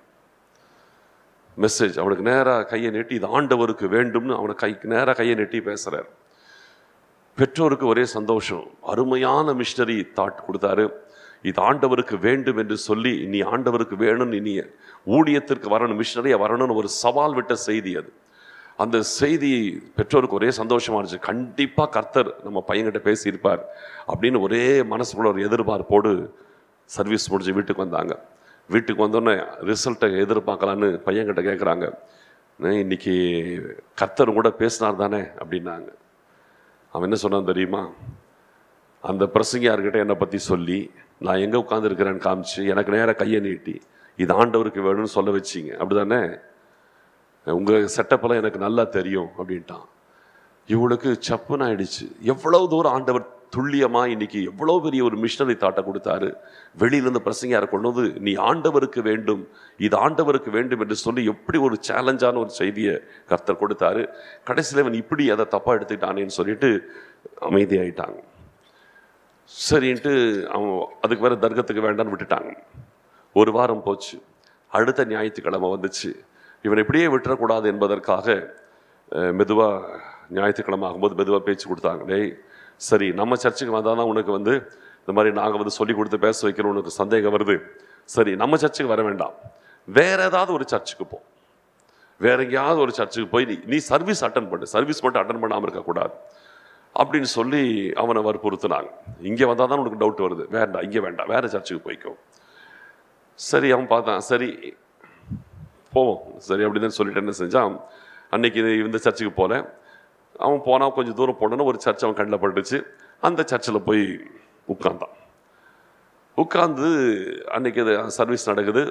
[SPEAKER 1] மெசேஜ் அவனுக்கு நேரா கையை நீட்டி இது ஆண்டவருக்கு வேண்டும்னு அவனை கை நேரா கையை நீட்டி பேசுறார் பெற்றோருக்கு ஒரே சந்தோஷம் அருமையான மிஷினரி தாட் கொடுத்தாரு இது ஆண்டவருக்கு வேண்டும் என்று சொல்லி நீ ஆண்டவருக்கு வேணும் நீ ஊழியத்திற்கு வரணும் மிஷினரியா வரணும்னு ஒரு சவால் விட்ட செய்தி அது அந்த செய்தி பெற்றோருக்கு ஒரே சந்தோஷமா இருந்துச்சு கண்டிப்பா கர்த்தர் நம்ம பையன்கிட்ட பேசியிருப்பார் அப்படின்னு ஒரே மனசுக்குள்ள ஒரு எதிர்பார்ப்போடு சர்வீஸ் முடிஞ்சு வீட்டுக்கு வந்தாங்க வீட்டுக்கு வந்தோடனே ரிசல்ட்டை எதிர்பார்க்கலான்னு பையன்கிட்ட கேட்குறாங்க இன்னைக்கு கர்த்தர் கூட பேசினார் தானே அப்படின்னாங்க அவன் என்ன சொன்னான் தெரியுமா அந்த பிரசங்கியார்கிட்ட என்னை பற்றி சொல்லி நான் எங்கே உட்காந்துருக்கிறேன்னு காமிச்சு எனக்கு நேராக கையை நீட்டி இது ஆண்டவருக்கு வேணும்னு சொல்ல வச்சிங்க அப்படிதானே உங்கள் செட்டப்பெல்லாம் எனக்கு நல்லா தெரியும் அப்படின்ட்டான் இவளுக்கு சப்புன்னு ஆயிடுச்சு எவ்வளவு தூரம் ஆண்டவர் துல்லியமா இன்னைக்கு எவ்வளவு பெரிய ஒரு மிஷனரி தாட்டை கொடுத்தாரு வெளியிலிருந்து பிரசங்கியார கொண்டு வந்து நீ ஆண்டவருக்கு வேண்டும் இது ஆண்டவருக்கு வேண்டும் என்று சொல்லி எப்படி ஒரு சேலஞ்சான ஒரு செய்தியை கர்த்தர் கொடுத்தாரு கடைசியில் இவன் இப்படி அதை தப்பா எடுத்துக்கிட்டானேன்னு சொல்லிட்டு அமைதியாயிட்டாங்க சரின்ட்டு அவன் அதுக்கு வேற தர்க்கத்துக்கு வேண்டாம்னு விட்டுட்டாங்க ஒரு வாரம் போச்சு அடுத்த ஞாயிற்றுக்கிழமை வந்துச்சு இவன் இப்படியே விட்டுறக்கூடாது என்பதற்காக அஹ், மெதுவா ஞாயிற்றுக்கிழமை ஆகும்போது மெதுவா பேச்சு கொடுத்தாங்க டேய் சரி நம்ம சர்ச்சுக்கு வந்தால் தான் உனக்கு வந்து இந்த மாதிரி நாங்கள் வந்து சொல்லி கொடுத்து பேச வைக்கிறோம் உனக்கு சந்தேகம் வருது சரி நம்ம சர்ச்சுக்கு வர வேண்டாம் வேற ஏதாவது ஒரு சர்ச்சுக்கு போ வேற எங்கேயாவது ஒரு சர்ச்சுக்கு போய் நீ நீ சர்வீஸ் அட்டன் பண்ணு சர்வீஸ் மட்டும் அட்டன் பண்ணாமல் இருக்கக்கூடாது அப்படின்னு சொல்லி அவனை வற்புறுத்தினாங்க இங்கே வந்தால் தான் உனக்கு டவுட் வருது வேண்டாம் இங்கே வேண்டாம் வேற சர்ச்சுக்கு போய்க்கோ சரி அவன் பார்த்தான் சரி போவோம் சரி அப்படின்னு சொல்லிட்டு என்ன செஞ்சான் அன்னைக்கு இது இந்த சர்ச்சுக்கு போல அவன் போனால் கொஞ்சம் தூரம் போனோன்னு ஒரு சர்ச் அவன் கண்ணில் பட்டுச்சு அந்த சர்ச்சில் போய் உட்கார்ந்தான் உட்கார்ந்து அன்னைக்கு இது சர்வீஸ் நடக்குது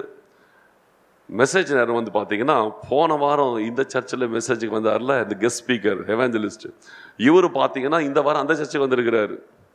[SPEAKER 1] மெசேஜ் நேரம் வந்து பார்த்தீங்கன்னா போன வாரம் இந்த சர்ச்சில் மெசேஜுக்கு வந்தார்ல இந்த கெஸ்ட் ஸ்பீக்கர் எவாஞ்சலிஸ்ட் இவர் பார்த்தீங்கன்னா இந்த வாரம் அந்த சர்ச்சுக்கு வந்திருக்கிறாரு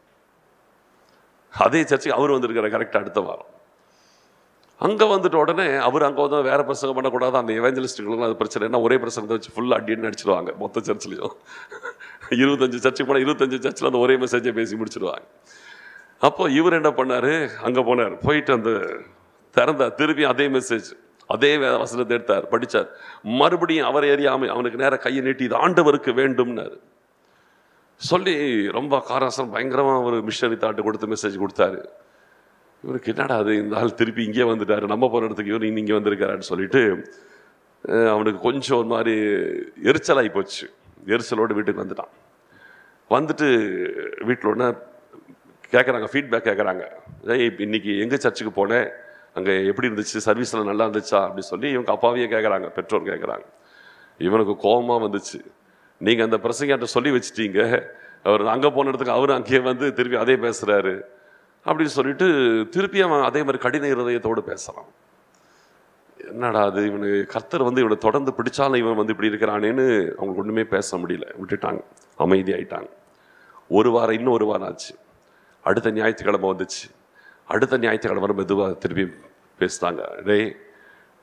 [SPEAKER 1] அதே சர்ச்சுக்கு அவர் வந்திருக்கிறார் கரெக்டாக அடுத்த வாரம் அங்கே வந்துட்ட உடனே அவர் அங்கே வந்து வேற பிரசங்கம் பண்ணக்கூடாது அந்த எவாஞ்சலிஸ்ட்டுகளும் அது பிரச்சனை என்ன ஒரே பிரசங்கத்தை வச்சு ஃபுல்லாக அடின்னு அடிச்சிடுவாங்க மொத்த சர்ச்லையும் இருபத்தஞ்சு சர்ச்சுக்கு போனால் இருபத்தஞ்சு சர்ச்சில் அந்த ஒரே மெசேஜை பேசி முடிச்சிடுவாங்க அப்போ இவர் என்ன பண்ணாரு அங்கே போனார் போயிட்டு அந்த திறந்தார் திருப்பி அதே மெசேஜ் அதே வே- வசனத்தை எடுத்தார் படிச்சார் மறுபடியும் அவர் ஏறியாம அவனுக்கு நேரா கையை நீட்டி இது ஆண்டவருக்கு வேண்டும்னாரு சொல்லி ரொம்ப காராசம் பயங்கரமா ஒரு மிஷனரி தாட்டு கொடுத்து மெசேஜ் கொடுத்தாரு இவருக்கு என்னடா அது இந்த ஆள் திருப்பி இங்கே வந்துட்டாரு நம்ம போற இடத்துக்கு இவர் இங்கே வந்திருக்காருன்னு சொல்லிட்டு அஹ், அவனுக்கு கொஞ்சம் ஒரு மாதிரி எரிச்சலாகி போச்சு எரிச்சலோடு வீட்டுக்கு வந்துட்டான் வந்துட்டு வீட்டில் உடனே கேட்குறாங்க ஃபீட்பேக் கேட்குறாங்க ஏய் இப்ப இன்னைக்கு எங்கே சர்ச்சுக்கு போனேன் அங்கே எப்படி இருந்துச்சு சர்வீஸ்லாம் நல்லா இருந்துச்சா அப்படின்னு சொல்லி இவங்க அப்பாவையே கேட்குறாங்க பெற்றோர் கேட்குறாங்க இவனுக்கு கோபமாக வந்துச்சு நீங்கள் அந்த பிரசங்கிட்ட சொல்லி வச்சிட்டீங்க அவர் அங்கே போன இடத்துக்கு அவர் அங்கேயே வந்து திருப்பி அதே பேசுகிறாரு அப்படின்னு சொல்லிட்டு திருப்பி அவன் அதே மாதிரி கடின இருதயத்தோடு பேசுகிறான் என்னடா அது இவனுக்கு கர்த்தர் வந்து இவனை தொடர்ந்து பிடிச்சாலும் இவன் வந்து இப்படி இருக்கிறானேன்னு அவங்களுக்கு ஒன்றுமே பேச முடியல விட்டுட்டாங்க அமைதியாயிட்டாங்க ஒரு வாரம் இன்னும் ஒரு வாரம் ஆச்சு அடுத்த ஞாயிற்றுக்கிழமை வந்துச்சு அடுத்த ஞாயிற்றுக்கிழமை மெதுவாக திருப்பி பேசினாங்க டேய்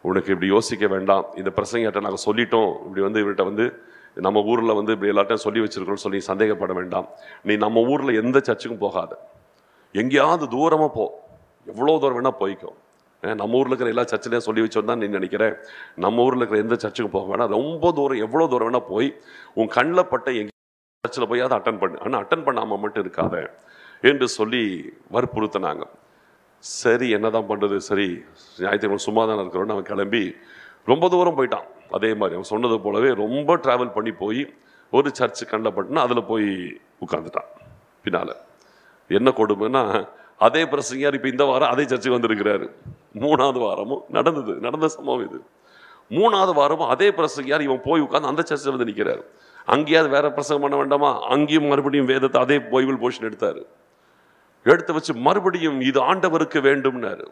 [SPEAKER 1] உனக்கு இப்படி யோசிக்க வேண்டாம் இந்த பிரசங்கிட்ட நாங்கள் சொல்லிட்டோம் இப்படி வந்து இவர்கிட்ட வந்து நம்ம ஊரில் வந்து இப்படி எல்லார்ட்டையும் சொல்லி வச்சிருக்கோம்னு சொல்லி சந்தேகப்பட வேண்டாம் நீ நம்ம ஊரில் எந்த சர்ச்சுக்கும் போகாத எங்கேயாவது தூரமாக போ எவ்வளோ தூரம் வேணால் போய்க்கோ ஏன் நம்ம ஊரில் இருக்கிற எல்லா சர்ச்சிலையும் சொல்லி வச்சோம் தான் நீ நினைக்கிறேன் நம்ம ஊரில் இருக்கிற எந்த சர்ச்சுக்கும் போக வேணாம் ரொம்ப தூரம் எவ்வளோ தூரம் வேணால் போய் உன் கண்ணில் பட்ட எங்க சர்ச்சில் போய் அதை அட்டன் பண்ணு ஆனால் அட்டன் பண்ணாமல் மட்டும் இருக்காத என்று சொல்லி வற்புறுத்தினாங்க சரி என்னதான் பண்றது சரி ஞாயிற்றுக்கிழமை சும்மா தானே இருக்கிறோன்னு அவன் கிளம்பி ரொம்ப தூரம் போயிட்டான் அதே மாதிரி அவன் சொன்னது போலவே ரொம்ப டிராவல் பண்ணி போய் ஒரு சர்ச்சு கண்ணில் பட்டுனா அதில் போய் உட்காந்துட்டான் பின்னால என்ன கொடுமைன்னா அதே பிரசங்கியார் இப்போ இந்த வாரம் அதே சர்ச்சுக்கு வந்திருக்கிறாரு மூணாவது வாரமும் நடந்தது நடந்த சம்பவம் இது மூணாவது வாரமும் அதே பிரசங்கியார் இவன் போய் உட்காந்து அந்த சர்ச்சில் வந்து நிற்கிறாரு அங்கேயாவது வேற பிரசங்கம் பண்ண வேண்டாமா அங்கேயும் மறுபடியும் வேதத்தை அதே பைபிள் போர்ஷன் எடுத்தாரு எடுத்து வச்சு மறுபடியும் இது ஆண்டவருக்கு வேண்டும்னாரு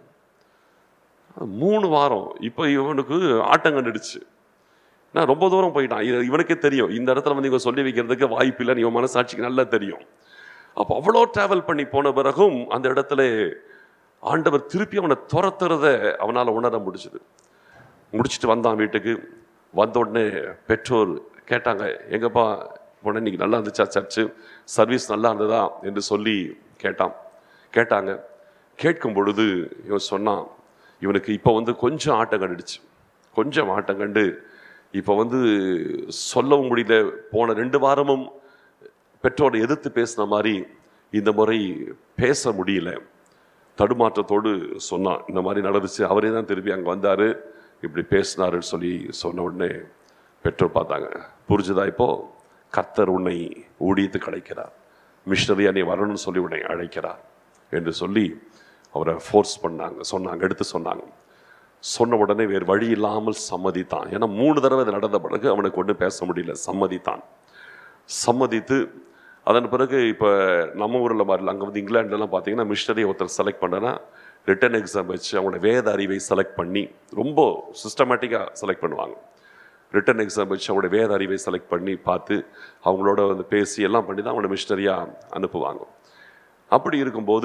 [SPEAKER 1] மூணு வாரம் இப்போ இவனுக்கு ஆட்டம் கண்டுடுச்சு நான் ரொம்ப தூரம் போயிட்டான் இது இவனுக்கே தெரியும் இந்த இடத்துல வந்து இவங்க சொல்லி வைக்கிறதுக்கு வாய்ப்பு இல்லைன்னு இவன் மனசாட்சிக்கு நல்லா தெரியும் அப்போ அவ்வளோ டிராவல் பண்ணி போன பிறகும் அந்த இடத்துல ஆண்டவர் திருப்பி அவனை துரத்துறத அவனால் உணர முடிச்சுது முடிச்சுட்டு வந்தான் வீட்டுக்கு வந்த உடனே பெற்றோர் கேட்டாங்க எங்கப்பா போன இன்னைக்கு நல்லா இருந்துச்சா சர்ச்சு சர்வீஸ் நல்லா இருந்ததா என்று சொல்லி கேட்டான் கேட்டாங்க கேட்கும் பொழுது இவன் சொன்னான் இவனுக்கு இப்போ வந்து கொஞ்சம் ஆட்டம் கண்டுடுச்சு கொஞ்சம் ஆட்டம் கண்டு இப்போ வந்து சொல்லவும் முடியல போன ரெண்டு வாரமும் பெற்றோரை எதிர்த்து பேசின மாதிரி இந்த முறை பேச முடியல தடுமாற்றத்தோடு சொன்னான் இந்த மாதிரி நடந்துச்சு அவரே தான் திருப்பி அங்கே வந்தார் இப்படி பேசினாருன்னு சொல்லி சொன்ன உடனே பெற்றோர் பார்த்தாங்க புரிஞ்சுதா இப்போ கர்த்தர் உன்னை ஊழியத்துக்கு அழைக்கிறார் மிஷனரியா நீ வரணும்னு சொல்லி உன்னை அழைக்கிறார் என்று சொல்லி அவரை ஃபோர்ஸ் பண்ணாங்க சொன்னாங்க எடுத்து சொன்னாங்க சொன்ன உடனே வேறு வழி இல்லாமல் சம்மதித்தான் ஏன்னா மூணு தடவை இது நடந்த பிறகு அவனுக்கு ஒன்றும் பேச முடியல சம்மதித்தான் சம்மதித்து அதன் பிறகு இப்போ நம்ம ஊரில் மாதிரி அங்கே வந்து இங்கிலாந்துலலாம் பார்த்தீங்கன்னா மிஷனரி ஒருத்தர் செலக்ட் பண்ணனா ரிட்டன் எக்ஸாம் வச்சு அவங்களோட வேத அறிவை செலக்ட் பண்ணி ரொம்ப சிஸ்டமேட்டிக்காக செலக்ட் பண்ணுவாங்க ரிட்டன் எக்ஸாம் வச்சு அவங்களோட வேத அறிவை செலக்ட் பண்ணி பார்த்து அவங்களோட வந்து பேசி எல்லாம் பண்ணி தான் அவங்களோட மிஷனரியாக அனுப்புவாங்க அப்படி இருக்கும்போது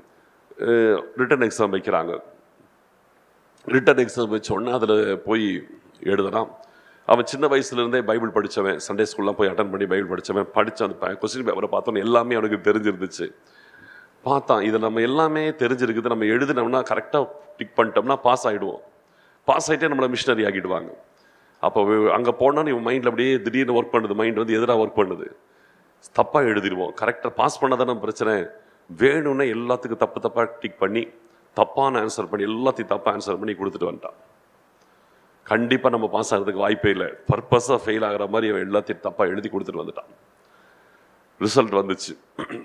[SPEAKER 1] ரிட்டன் எக்ஸாம் வைக்கிறாங்க ரிட்டன் எக்ஸாம் வச்ச உடனே அதில் போய் எழுதுறான் அவன் சின்ன வயசுலேருந்தே பைபிள் படித்தவன் சண்டே ஸ்கூல்லாம் போய் அட்டன் பண்ணி பைபிள் படித்தவன் படித்த அந்த கொஸ்டின் பேப்பரை பார்த்தோன்னு எல்லாமே அவனுக்கு தெரிஞ்சிருந்துச்சு பார்த்தான் இது நம்ம எல்லாமே தெரிஞ்சிருக்குது நம்ம எழுதினோம்னா கரெக்டாக டிக் பண்ணிட்டோம்னா பாஸ் ஆகிடுவோம் பாஸ் ஆகிட்டே நம்மளை மிஷினரி ஆகிடுவாங்க அப்போ அங்கே போனோன்னு இவன் மைண்டில் அப்படியே திடீர்னு ஒர்க் பண்ணுது மைண்ட் வந்து எதிராக ஒர்க் பண்ணுது தப்பாக எழுதிடுவோம் கரெக்டாக பாஸ் பண்ணாதானே பிரச்சனை வேணும்னே எல்லாத்துக்கும் தப்பு தப்பாக டிக் பண்ணி தப்பான ஆன்சர் பண்ணி எல்லாத்தையும் தப்பாக ஆன்சர் பண்ணி கொடுத்துட்டு வந்துட்டான் கண்டிப்பாக நம்ம பாஸ் ஆகிறதுக்கு வாய்ப்பே இல்லை பர்பஸாக ஃபெயில் ஆகிற மாதிரி அவன் எல்லாத்தையும் தப்பாக எழுதி கொடுத்துட்டு வந்துட்டான் ரிசல்ட் வந்துச்சு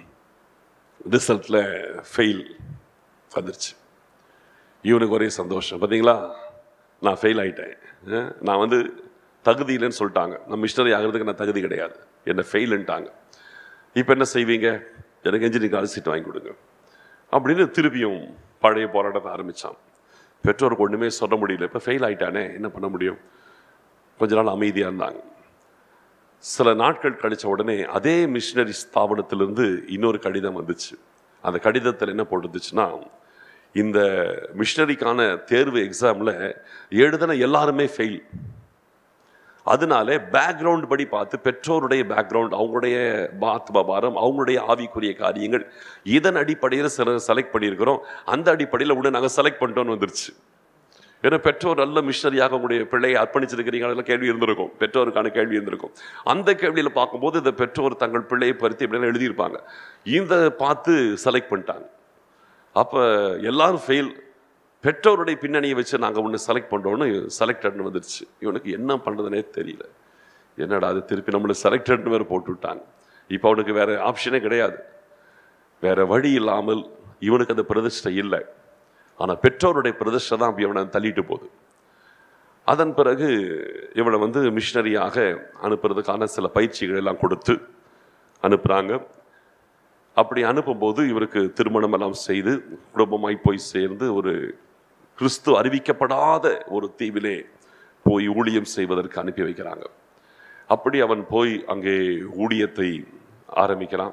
[SPEAKER 1] ரிசல்ட்டில் ஃபெயில் வந்துருச்சு இவனுக்கு ஒரே சந்தோஷம் பார்த்தீங்களா நான் ஃபெயில் ஆகிட்டேன் அஹ் நான் வந்து தகுதி இல்லைன்னு சொல்லிட்டாங்க நான் மிஷினரி ஆகிறதுக்கு நான் தகுதி கிடையாது என்னை ஃபெயிலுன்ட்டாங்க இப்போ என்ன செய்வீங்க எனக்கு என்ஜினியரிங் காலேஜ் சீட் வாங்கி கொடுங்க அப்படின்னு திருப்பியும் பழைய போராட்டத்தை ஆரம்பித்தான் பெற்றோருக்கு ஒன்றுமே சொல்ல முடியல இப்போ ஃபெயில் ஆயிட்டானே என்ன பண்ண முடியும் கொஞ்ச நாள் அமைதியாக இருந்தாங்க சில நாட்கள் கழிச்ச உடனே அதே மிஷினரி ஸ்தாபனத்திலிருந்து இன்னொரு கடிதம் வந்துச்சு அந்த கடிதத்தில் என்ன போட்டுருந்துச்சுன்னா இந்த மிஷினரிக்கான தேர்வு எக்ஸாமில் எழுதின எல்லாருமே ஃபெயில் அதனால பேக்ரவுண்ட் படி பார்த்து பெற்றோருடைய பேக்ரவுண்ட் அவங்களுடைய பாத்ம பாரம் அவங்களுடைய ஆவிக்குரிய காரியங்கள் இதன் அடிப்படையில் சில செலக்ட் பண்ணியிருக்கிறோம் அந்த அடிப்படையில் உடனே நாங்கள் செலக்ட் பண்ணிட்டோம்னு வந்துருச்சு ஏன்னா பெற்றோர் நல்ல மிஷனரியாக உங்களுடைய பிள்ளையை அர்ப்பணிச்சிருக்கிறீங்க கேள்வி இருந்திருக்கும் பெற்றோருக்கான கேள்வி இருந்திருக்கும் அந்த கேள்வியில் பார்க்கும்போது இந்த பெற்றோர் தங்கள் பிள்ளையை பருத்தி இப்படின்னு எழுதியிருப்பாங்க இந்த பார்த்து செலக்ட் பண்ணிட்டாங்க அப்போ எல்லாரும் ஃபெயில் பெற்றோருடைய பின்னணியை வச்சு நாங்கள் ஒன்று செலக்ட் பண்ணுறோன்னு செலக்டட்னு வந்துருச்சு இவனுக்கு என்ன பண்ணுறதுனே தெரியல என்னடா அது திருப்பி நம்மளை செலக்டட்னு வேறு போட்டு விட்டாங்க இப்போ அவனுக்கு வேற ஆப்ஷனே கிடையாது வேற வழி இல்லாமல் இவனுக்கு அந்த பிரதிஷ்டை இல்லை ஆனால் பெற்றோருடைய பிரதிஷ்டை தான் அப்படி இவனை தள்ளிட்டு போகுது அதன் பிறகு இவனை வந்து மிஷினரியாக அனுப்புறதுக்கான சில பயிற்சிகள் எல்லாம் கொடுத்து அனுப்புகிறாங்க அப்படி அனுப்பும்போது இவருக்கு திருமணம் எல்லாம் செய்து குடும்பமாய் போய் சேர்ந்து ஒரு கிறிஸ்து அறிவிக்கப்படாத ஒரு தீவிலே போய் ஊழியம் செய்வதற்கு அனுப்பி வைக்கிறாங்க அப்படி அவன் போய் அங்கே ஊழியத்தை ஆரம்பிக்கிறான்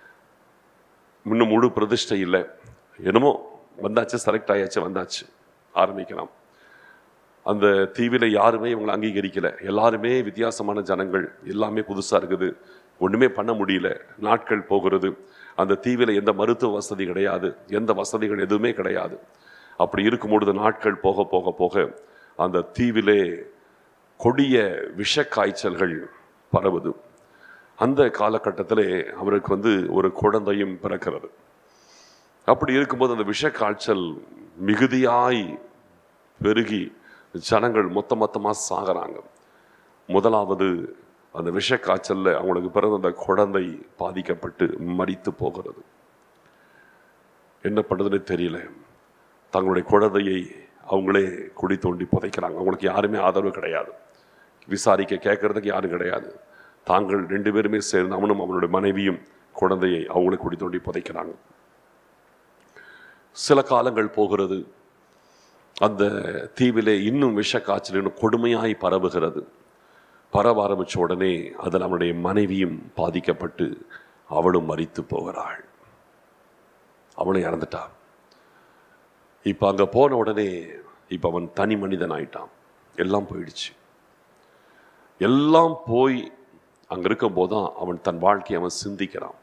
[SPEAKER 1] இன்னும் முழு பிரதிஷ்டை இல்லை என்னமோ வந்தாச்சு செலக்ட் ஆயாச்சு வந்தாச்சு ஆரம்பிக்கலாம் அந்த தீவில யாருமே இவங்களை அங்கீகரிக்கல எல்லாருமே வித்தியாசமான ஜனங்கள் எல்லாமே புதுசா இருக்குது ஒண்ணுமே பண்ண முடியல நாட்கள் போகிறது அந்த தீவில எந்த மருத்துவ வசதி கிடையாது எந்த வசதிகள் எதுவுமே கிடையாது அப்படி இருக்கும் பொழுது நாட்கள் போக போக போக அந்த தீவிலே கொடிய விஷ காய்ச்சல்கள் பரவுது அந்த காலகட்டத்திலே அவருக்கு வந்து ஒரு குழந்தையும் பிறக்கிறது அப்படி இருக்கும்போது அந்த விஷ காய்ச்சல் மிகுதியாய் பெருகி ஜனங்கள் மொத்த மொத்தமாக சாகுறாங்க முதலாவது அந்த விஷ காய்ச்சல்ல அவங்களுக்கு பிறந்த அந்த குழந்தை பாதிக்கப்பட்டு மரித்து போகிறது என்ன பண்ணுறதுன்னு தெரியல தங்களுடைய குழந்தையை அவங்களே குழி தோண்டி புதைக்கிறாங்க அவங்களுக்கு யாருமே ஆதரவு கிடையாது விசாரிக்க கேட்கறதுக்கு யாரும் கிடையாது தாங்கள் ரெண்டு பேருமே சேர்ந்து அவனும் அவனுடைய மனைவியும் குழந்தையை அவங்களே குழி தோண்டி புதைக்கிறாங்க சில காலங்கள் போகிறது அந்த தீவிலே இன்னும் விஷ காய்ச்சல் இன்னும் கொடுமையாய் பரவுகிறது பரவ ஆரம்பிச்ச உடனே அதில் அவனுடைய மனைவியும் பாதிக்கப்பட்டு அவளும் மரித்து போகிறாள் அவளும் இறந்துட்டான் இப்போ அங்கே போன உடனே இப்போ அவன் தனி மனிதன் ஆயிட்டான் எல்லாம் போயிடுச்சு எல்லாம் போய் அங்கே இருக்கும்போது தான் அவன் தன் வாழ்க்கையை அவன் சிந்திக்கிறான்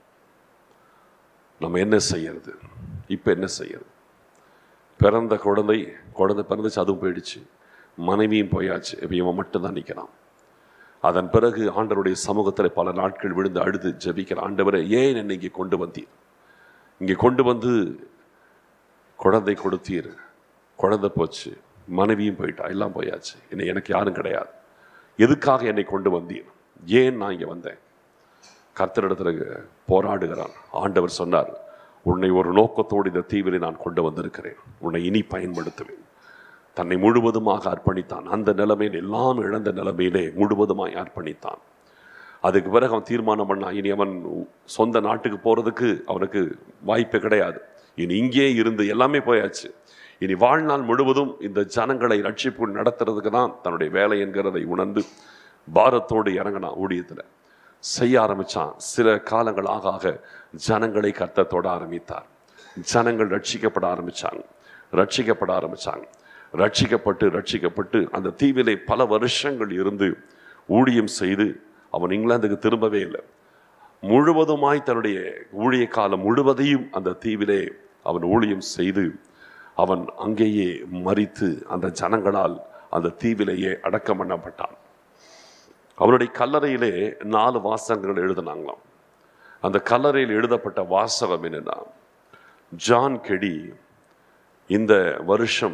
[SPEAKER 1] நம்ம என்ன செய்யறது இப்போ என்ன செய்யறது பிறந்த குழந்தை குழந்தை பிறந்துச்சு அதுவும் போயிடுச்சு மனைவியும் போயாச்சு இப்போ இவன் மட்டும்தான் நிற்கிறான் அதன் பிறகு ஆண்டவருடைய சமூகத்தில் பல நாட்கள் விழுந்து அழுது ஜெபிக்கிற ஆண்டவரை ஏன் என்னை இங்கே கொண்டு வந்தீர் இங்கே கொண்டு வந்து குழந்தை கொடுத்தீர் குழந்தை போச்சு மனைவியும் போயிட்டா எல்லாம் போயாச்சு என்னை எனக்கு யாரும் கிடையாது எதுக்காக என்னை கொண்டு வந்தீர் ஏன் நான் இங்கே வந்தேன் கர்த்தரிடத்துல போராடுகிறான் ஆண்டவர் சொன்னார் உன்னை ஒரு நோக்கத்தோடு இந்த தீவிரை நான் கொண்டு வந்திருக்கிறேன் உன்னை இனி பயன்படுத்துவேன் தன்னை முழுவதுமாக அர்ப்பணித்தான் அந்த நிலைமையில் எல்லாம் இழந்த நிலைமையிலே முழுவதுமாய் அர்ப்பணித்தான் அதுக்கு பிறகு அவன் தீர்மானம் பண்ணான் இனி அவன் சொந்த நாட்டுக்கு போறதுக்கு அவனுக்கு வாய்ப்பு கிடையாது இனி இங்கே இருந்து எல்லாமே போயாச்சு இனி வாழ்நாள் முழுவதும் இந்த ஜனங்களை ரட்சிப்பு நடத்துறதுக்கு தான் தன்னுடைய வேலை என்கிறதை உணர்ந்து பாரத்தோடு இறங்கினான் ஊழியத்தில் செய்ய ஆரம்பிச்சான் சில காலங்கள் ஆக ஆக ஜனங்களை கர்த்த தொட ஆரம்பித்தார் ஜனங்கள் ரட்சிக்கப்பட ஆரம்பிச்சாங்க ரட்சிக்கப்பட ஆரம்பிச்சாங்க ரட்சிக்கப்பட்டு ரட்சிக்கப்பட்டு அந்த தீவிலே பல வருஷங்கள் இருந்து ஊழியம் செய்து அவன் இங்கிலாந்துக்கு திரும்பவே இல்லை முழுவதுமாய் தன்னுடைய ஊழிய காலம் முழுவதையும் அந்த தீவிலே அவன் ஊழியம் செய்து அவன் அங்கேயே மறித்து அந்த ஜனங்களால் அந்த தீவிலேயே அடக்கம் பண்ணப்பட்டான் அவருடைய கல்லறையிலே நாலு வாசகங்கள் எழுதினாங்களாம் அந்த கல்லறையில் எழுதப்பட்ட வாசகம் என்னன்னா ஜான் கெடி இந்த வருஷம்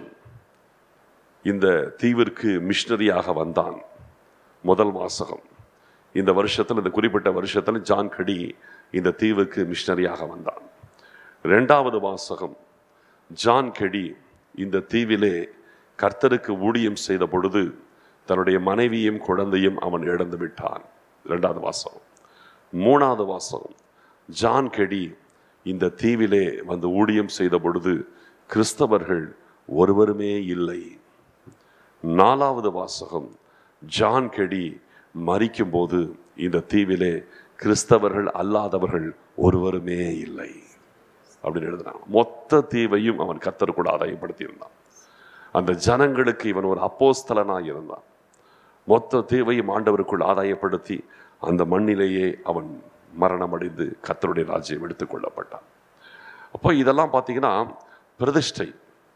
[SPEAKER 1] இந்த தீவிற்கு மிஷினரியாக வந்தான் முதல் வாசகம் இந்த வருஷத்தில் இந்த குறிப்பிட்ட வருஷத்தில் ஜான் கடி இந்த தீவுக்கு மிஷினரியாக வந்தான் ரெண்டாவது வாசகம் ஜான் கெடி இந்த தீவிலே கர்த்தருக்கு ஊழியம் செய்த பொழுது தன்னுடைய மனைவியும் குழந்தையும் அவன் இழந்து விட்டான் இரண்டாவது வாசகம் மூணாவது வாசகம் ஜான் கெடி இந்த தீவிலே வந்து ஊழியம் செய்த பொழுது கிறிஸ்தவர்கள் ஒருவருமே இல்லை நாலாவது வாசகம் ஜான் கெடி மறிக்கும்போது இந்த தீவிலே கிறிஸ்தவர்கள் அல்லாதவர்கள் ஒருவருமே இல்லை அப்படின்னு எழுதுனான் மொத்த தீவையும் அவன் கத்தர் கூட ஆதாயப்படுத்தி இருந்தான் அந்த ஜனங்களுக்கு இவன் ஒரு அப்போஸ்தலனாய் இருந்தான் மொத்த தீவையும் ஆண்டவருக்குள் ஆதாயப்படுத்தி அந்த மண்ணிலேயே அவன் மரணம் அடைந்து கத்தருடைய ராஜ்யம் எடுத்துக் கொள்ளப்பட்டான் அப்போ இதெல்லாம் பார்த்தீங்கன்னா பிரதிஷ்டை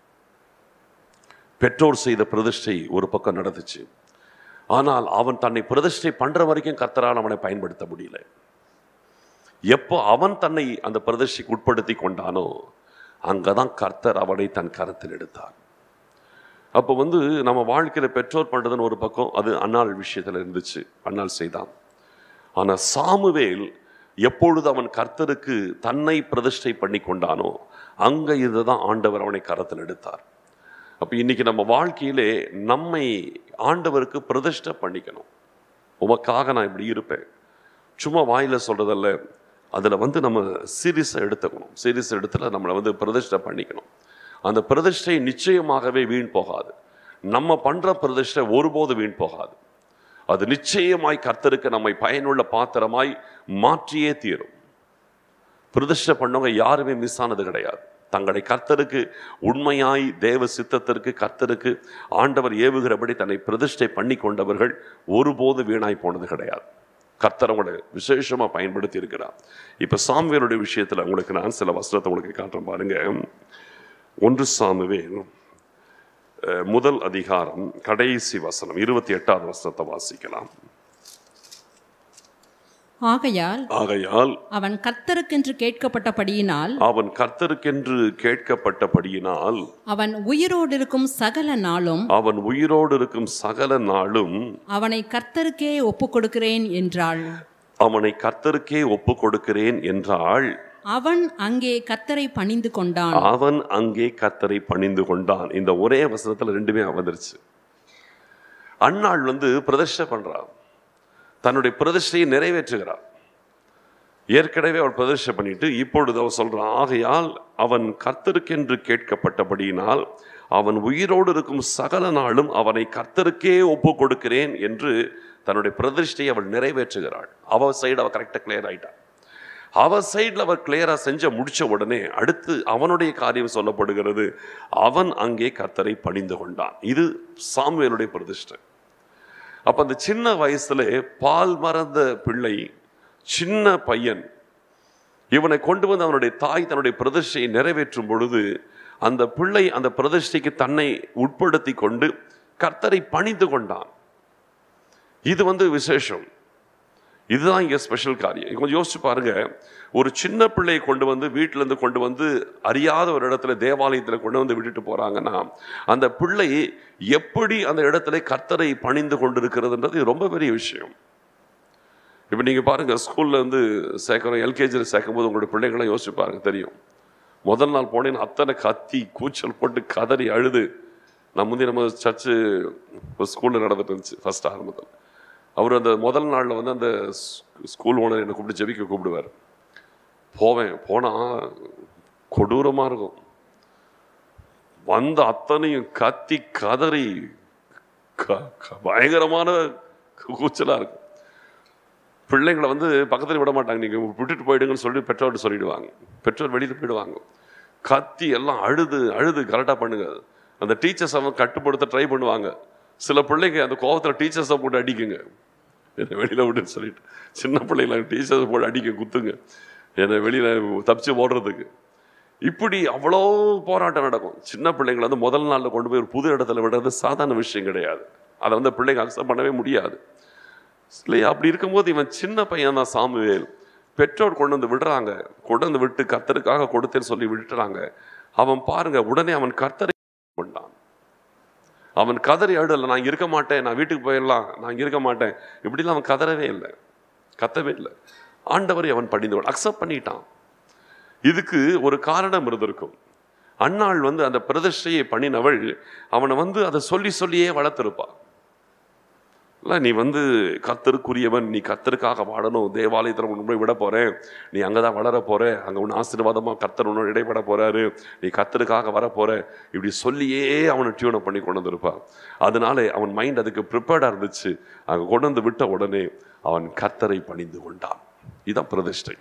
[SPEAKER 1] பெற்றோர் செய்த பிரதிஷ்டை ஒரு பக்கம் நடந்துச்சு ஆனால் அவன் தன்னை பிரதிஷ்டை பண்ற வரைக்கும் கர்த்தரால் அவனை பயன்படுத்த முடியல எப்போ அவன் தன்னை அந்த பிரதிஷ்டைக்கு உட்படுத்தி கொண்டானோ அங்கதான் கர்த்தர் அவனை தன் கரத்தில் எடுத்தார் அப்போ வந்து நம்ம வாழ்க்கையில பெற்றோர் பண்றதுன்னு ஒரு பக்கம் அது அன்னாள் விஷயத்துல இருந்துச்சு அன்னாள் செய்தான் ஆனா சாமுவேல் எப்பொழுது அவன் கர்த்தருக்கு தன்னை பிரதிஷ்டை பண்ணி கொண்டானோ அங்க இதுதான் ஆண்டவர் அவனை கரத்தில் எடுத்தார் அப்போ இன்னைக்கு நம்ம வாழ்க்கையிலே நம்மை ஆண்டவருக்கு பிரதிஷ்டை பண்ணிக்கணும் உமக்காக நான் இப்படி இருப்பேன் சும்மா வாயில சொல்றதல்ல அதில் வந்து நம்ம சீரியஸாக எடுத்துக்கணும் சீரியஸ் எடுத்துல நம்மளை வந்து பிரதிஷ்டை பண்ணிக்கணும் அந்த பிரதிஷ்டை நிச்சயமாகவே வீண் போகாது நம்ம பண்ற பிரதிஷ்டை ஒருபோது வீண் போகாது அது நிச்சயமாய் கர்த்தருக்கு நம்மை பயனுள்ள பாத்திரமாய் மாற்றியே தீரும் பிரதிஷ்டை பண்ணவங்க யாருமே மிஸ் ஆனது கிடையாது தங்களை கர்த்தருக்கு உண்மையாய் தேவ சித்தத்திற்கு கர்த்தருக்கு ஆண்டவர் ஏவுகிறபடி தன்னை பிரதிஷ்டை பண்ணி கொண்டவர்கள் ஒருபோது வீணாய் போனது கிடையாது கர்த்தர் அவங்களை விசேஷமா பயன்படுத்தி இருக்கிறார் இப்ப சாமுவேலுடைய விஷயத்துல உங்களுக்கு நான் சில வசனத்தை உங்களுக்கு காட்டுறேன் பாருங்க ஒன்று சாமுவேல் அஹ், முதல் அதிகாரம் கடைசி வசனம் இருபத்தி எட்டாவது வசனத்தை வாசிக்கலாம்
[SPEAKER 2] ஆகையால்
[SPEAKER 1] ஆகையால்
[SPEAKER 2] அவன் கர்த்தருக்கென்று கேட்கப்பட்டபடியினால்
[SPEAKER 1] அவன் கர்த்தருக்கென்று கேட்கப்பட்டபடியினால்
[SPEAKER 2] அவன் உயிரோடு இருக்கும் சகல நாளும்
[SPEAKER 1] அவன் உயிரோடு இருக்கும் சகல நாளும்
[SPEAKER 2] அவனை கர்த்தருக்கே ஒப்புக் கொடுக்கிறேன் என்றாள்
[SPEAKER 1] அவனை கர்த்தருக்கே ஒப்பு கொடுக்கிறேன் என்றாள்
[SPEAKER 2] அவன் அங்கே கர்த்தரை பணிந்து கொண்டான்
[SPEAKER 1] அவன் அங்கே கர்த்தரை பணிந்து கொண்டான் இந்த ஒரே வசனத்துல ரெண்டுமே வந்துருச்சு அன்னாள் வந்து பிரதிஷ்டை பண்றான் தன்னுடைய பிரதிஷ்டையை நிறைவேற்றுகிறார் ஏற்கனவே அவள் பிரதிஷ்டை பண்ணிட்டு இப்பொழுது அவன் சொல்றான் ஆகையால் அவன் கர்த்தருக்கென்று கேட்கப்பட்டபடியினால் அவன் உயிரோடு இருக்கும் சகல நாளும் அவனை கர்த்தருக்கே ஒப்பு கொடுக்கிறேன் என்று தன்னுடைய பிரதிஷ்டையை அவள் நிறைவேற்றுகிறாள் அவ சைடு அவ கரெக்டாக கிளியர் ஆயிட்டான் அவ சைடில் அவர் கிளியரா செஞ்ச முடிச்ச உடனே அடுத்து அவனுடைய காரியம் சொல்லப்படுகிறது அவன் அங்கே கர்த்தரை பணிந்து கொண்டான் இது சாமுவேலுடைய பிரதிஷ்டை அப்ப அந்த சின்ன வயசுல பால் மறந்த பிள்ளை சின்ன பையன் இவனை கொண்டு வந்து அவனுடைய தாய் தன்னுடைய பிரதிஷ்டையை நிறைவேற்றும் பொழுது அந்த பிள்ளை அந்த பிரதிஷ்டைக்கு தன்னை உட்படுத்தி கொண்டு கர்த்தரை பணிந்து கொண்டான் இது வந்து விசேஷம் இதுதான் இங்க ஸ்பெஷல் காரியம் கொஞ்சம் யோசிச்சு பாருங்க ஒரு சின்ன பிள்ளையை கொண்டு வந்து வீட்டுல இருந்து கொண்டு வந்து அறியாத ஒரு இடத்துல தேவாலயத்துல கொண்டு வந்து விட்டுட்டு போறாங்கன்னா அந்த பிள்ளை எப்படி அந்த இடத்துல கர்த்தரை பணிந்து கொண்டிருக்கிறதுன்றது ரொம்ப பெரிய விஷயம் இப்போ நீங்க பாருங்க ஸ்கூல்ல இருந்து சேர்க்குறோம் எல்கேஜியில் சேர்க்கும் போது உங்களுடைய பிள்ளைகளை யோசிச்சு பாருங்க தெரியும் முதல் நாள் போனேன்னு அத்தனை கத்தி கூச்சல் போட்டு கதறி அழுது நான் முந்தைய நம்ம சர்ச்சு ஸ்கூலில் நடந்துட்டு இருந்துச்சு ஃபர்ஸ்ட் ஆரம்பத்தில் அவர் அந்த முதல் நாளில் வந்து அந்த ஸ்கூல் ஓனர் என்னை கூப்பிட்டு ஜெபிக்க கூப்பிடுவார் போவேன் போனால் கொடூரமாக இருக்கும் வந்த அத்தனையும் கத்தி கதறி க- க- பயங்கரமான கூச்சலாக இருக்கும் பிள்ளைங்களை வந்து பக்கத்தில் விட மாட்டாங்க நீங்கள் விட்டுட்டு போயிடுங்கன்னு சொல்லி பெற்றோர்கிட்ட சொல்லிடுவாங்க பெற்றோர் வெளியில் போயிடுவாங்க கத்தி எல்லாம் அழுது அழுது கரெக்டாக பண்ணுங்க அந்த டீச்சர்ஸ் அவன் கட்டுப்படுத்த ட்ரை பண்ணுவாங்க சில பிள்ளைங்க அந்த கோவத்தில் டீச்சர்ஸை போட்டு அடிக்குங்க என்னை வெளியில் விட்டுன்னு சொல்லிட்டு சின்ன பிள்ளைங்களை டீச்சர்ஸை போட்டு அடிக்க குத்துங்க என்னை வெளியில் தப்பிச்சு ஓடுறதுக்கு இப்படி அவ்வளோ போராட்டம் நடக்கும் சின்ன பிள்ளைங்களை வந்து முதல் நாளில் கொண்டு போய் ஒரு புது இடத்துல விடுறது சாதாரண விஷயம் கிடையாது அதை வந்து பிள்ளைங்க அக்செப்ட் பண்ணவே முடியாது இல்லையா அப்படி இருக்கும்போது இவன் சின்ன பையன் தான் சாமுவேல் பெற்றோர் கொண்டு வந்து விடுறாங்க கொண்டு வந்து விட்டு கர்த்தருக்காக கொடுத்தேன்னு சொல்லி விட்டுறாங்க அவன் பாருங்க உடனே அவன் கர்த்தரை கொண்டான் அவன் கதறி அழுடல நான் இங்க இருக்க மாட்டேன் நான் வீட்டுக்கு போயிடலாம் நான் இங்க இருக்க மாட்டேன் இப்படிலாம் அவன் கதறவே இல்லை கத்தவே இல்லை ஆண்டவரை அவன் படிந்து அக்செப்ட் பண்ணிட்டான் இதுக்கு ஒரு காரணம் இருந்திருக்கும் அன்னாள் வந்து அந்த பிரதிஷ்டையை பண்ணினவள் அவனை வந்து அதை சொல்லி சொல்லியே வளர்த்திருப்பா இல்லை நீ வந்து கத்தருக்குரியவன் நீ கத்தருக்காக வாழணும் தேவாலயத்தில் உன்னை போய் விட போறேன் நீ அங்கே தான் வளர போற அங்கே உன் ஆசீர்வாதமாக கத்தர் உன்னோட இடைப்பட போறாரு நீ கத்தருக்காக வர போற இப்படி சொல்லியே அவனை டியூனை பண்ணி கொண்டு வந்திருப்பான் அதனால அவன் மைண்ட் அதுக்கு ப்ரிப்பேர்டாக இருந்துச்சு அங்கே கொண்டு வந்து விட்ட உடனே அவன் கத்தரை பணிந்து கொண்டான் இதான் பிரதிஷ்டை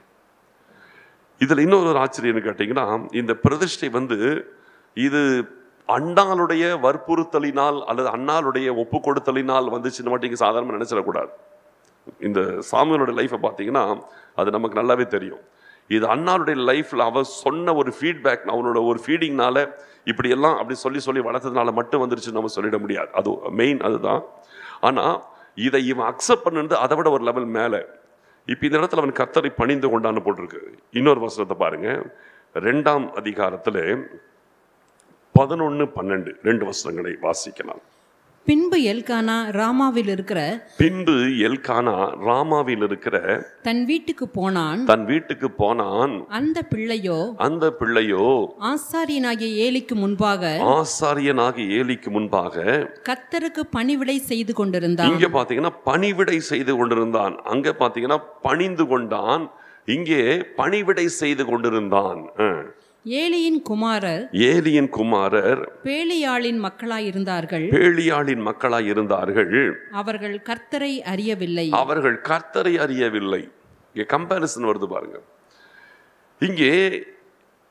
[SPEAKER 1] இதுல இன்னொரு ஒரு ஆச்சரியம் கேட்டீங்கன்னா இந்த பிரதிஷ்டை வந்து இது அண்ணாளுடைய வற்புறுத்தலினால் அல்லது அண்ணாளுடைய ஒப்பு கொடுத்தலினால் வந்துச்சுன்னு மட்டும் இங்க சாதாரணமாக நினைச்சிடக்கூடாது இந்த சாமியோட லைஃப்பை பார்த்தீங்கன்னா அது நமக்கு நல்லாவே தெரியும் இது அண்ணாளுடைய லைஃப்ல அவ சொன்ன ஒரு ஃபீட்பேக் அவனோட ஒரு ஃபீடிங்னால இப்படி எல்லாம் அப்படி சொல்லி சொல்லி வளர்த்ததுனால மட்டும் வந்துருச்சுன்னு நம்ம சொல்லிட முடியாது அது மெயின் அதுதான் ஆனா இதை இவன் அக்செப்ட் பண்ணது அதை விட ஒரு லெவல் மேலே இப்போ இந்த இடத்துல அவன் கர்த்தரை பணிந்து கொண்டான்னு போட்டிருக்கு இன்னொரு வசனத்தை பாருங்க ரெண்டாம் அதிகாரத்துல பதினொன்னு பன்னெண்டு ரெண்டு வசனங்களை வாசிக்கலாம்
[SPEAKER 2] பின்பு எல்கானா ராமாவில் இருக்கிற
[SPEAKER 1] பின்பு எல்கானா ராமாவில் இருக்கிற
[SPEAKER 2] தன் வீட்டுக்கு போனான்
[SPEAKER 1] தன் வீட்டுக்கு போனான்
[SPEAKER 2] அந்த பிள்ளையோ
[SPEAKER 1] அந்த பிள்ளையோ
[SPEAKER 2] ஆசாரியனாகிய ஏலிக்கு முன்பாக
[SPEAKER 1] ஆசாரியனாகி ஏலிக்கு முன்பாக
[SPEAKER 2] கத்தருக்கு பணிவிடை செய்து கொண்டிருந்தான்
[SPEAKER 1] இங்க பாத்தீங்கன்னா பணிவிடை செய்து கொண்டிருந்தான் அங்க பாத்தீங்கன்னா பணிந்து கொண்டான் இங்கே பணிவிடை செய்து கொண்டிருந்தான் அஹ்.
[SPEAKER 2] ஏலியின் குமாரர்
[SPEAKER 1] ஏலியின் குமாரர்
[SPEAKER 2] பேலியாளின் மக்களாயிருந்தார்கள்
[SPEAKER 1] பேளியாளின் மக்களாய் இருந்தார்கள்
[SPEAKER 2] அவர்கள் கர்த்தரை அறியவில்லை
[SPEAKER 1] அவர்கள் கர்த்தரை அறியவில்லை இங்கே கம்பேரிசன் வருது பாருங்க இங்கே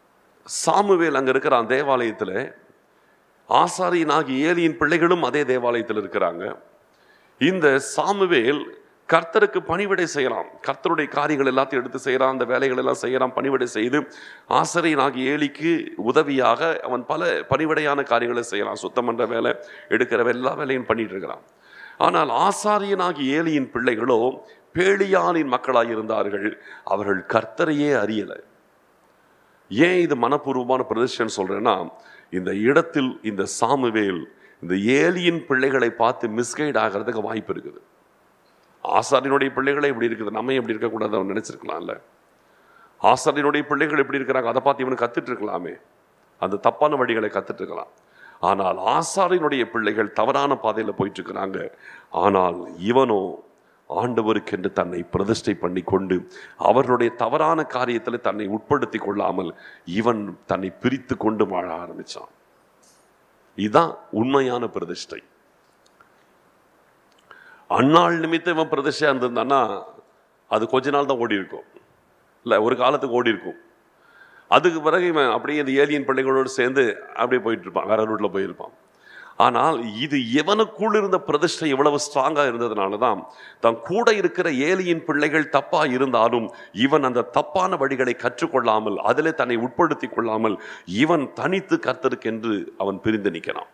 [SPEAKER 1] சாமுவேல் அங்க இருக்கிறான் தேவாலயத்துல ஆசாரியனாகி ஏலியின் பிள்ளைகளும் அதே தேவாலயத்தில் இருக்கிறாங்க இந்த சாமுவேல் கர்த்தருக்கு பணிவிடை செய்யலாம் கர்த்தருடைய காரியங்கள் எல்லாத்தையும் எடுத்து செய்யறான் அந்த வேலைகள் எல்லாம் செய்யறான் பணிவிடை செய்து ஆசிரியனாகி ஏலிக்கு உதவியாக அவன் பல பணிவிடையான காரியங்களை செய்யலாம் சுத்தம் பண்ற வேலை எடுக்கிற வேலை, எல்லா வேலையும் பண்ணிட்டு இருக்கிறான் ஆனால் ஆசாரியனாகி ஏலியின் பிள்ளைகளோ பேளியானின் மக்களாய் இருந்தார்கள் அவர்கள் கர்த்தரையே அறியலை ஏன் இது மனப்பூர்வமான பிரதிஷ்டன் சொல்றேன்னா இந்த இடத்தில் இந்த சாமுவேல் இந்த ஏலியின் பிள்ளைகளை பார்த்து மிஸ்கைட் ஆகிறதுக்கு வாய்ப்பு இருக்குது ஆசாரியனுடைய பிள்ளைகளே இப்படி இருக்குது நம்ம ஏன் இப்படி இருக்கக்கூடாது அவன் நினைச்சிருக்கலாம்ல ஆசாரியனுடைய பிள்ளைகள் எப்படி இருக்கிறாங்க அதை பார்த்து இவனு கத்துட்டு இருக்கலாமே அந்த தப்பான வழிகளை கத்துட்டு இருக்கலாம் ஆனால் ஆசாரியனுடைய பிள்ளைகள் தவறான பாதையில போயிட்டு இருக்கிறாங்க ஆனால் இவனோ ஆண்டவருக்கென்று தன்னை பிரதிஷ்டை பண்ணி கொண்டு அவர்களுடைய தவறான காரியத்தில் தன்னை உட்படுத்தி கொள்ளாமல் இவன் தன்னை பிரித்து கொண்டு வாழ ஆரம்பிச்சான் இதுதான் உண்மையான பிரதிஷ்டை அந்நாள் நிமித்தம் இவன் பிரதிஷ்டையா இருந்திருந்தான்னா அது கொஞ்ச நாள் தான் ஓடி இருக்கும் இல்லை ஒரு காலத்துக்கு ஓடி இருக்கும் அதுக்கு பிறகு இவன் அப்படியே இந்த ஏலியன் பிள்ளைகளோடு சேர்ந்து அப்படியே போயிட்டு இருப்பான் வேற ரூட்ல போயிருப்பான் ஆனால் இது எவனுக்குள் இருந்த பிரதிஷ்டை எவ்வளவு ஸ்ட்ராங்கா இருந்ததுனால தான் தான் கூட இருக்கிற ஏலியின் பிள்ளைகள் தப்பா இருந்தாலும் இவன் அந்த தப்பான வழிகளை கற்றுக்கொள்ளாமல் அதிலே தன்னை உட்படுத்திக் கொள்ளாமல் இவன் தனித்து கர்த்தருக்கென்று அவன் பிரிந்து நிற்கிறான்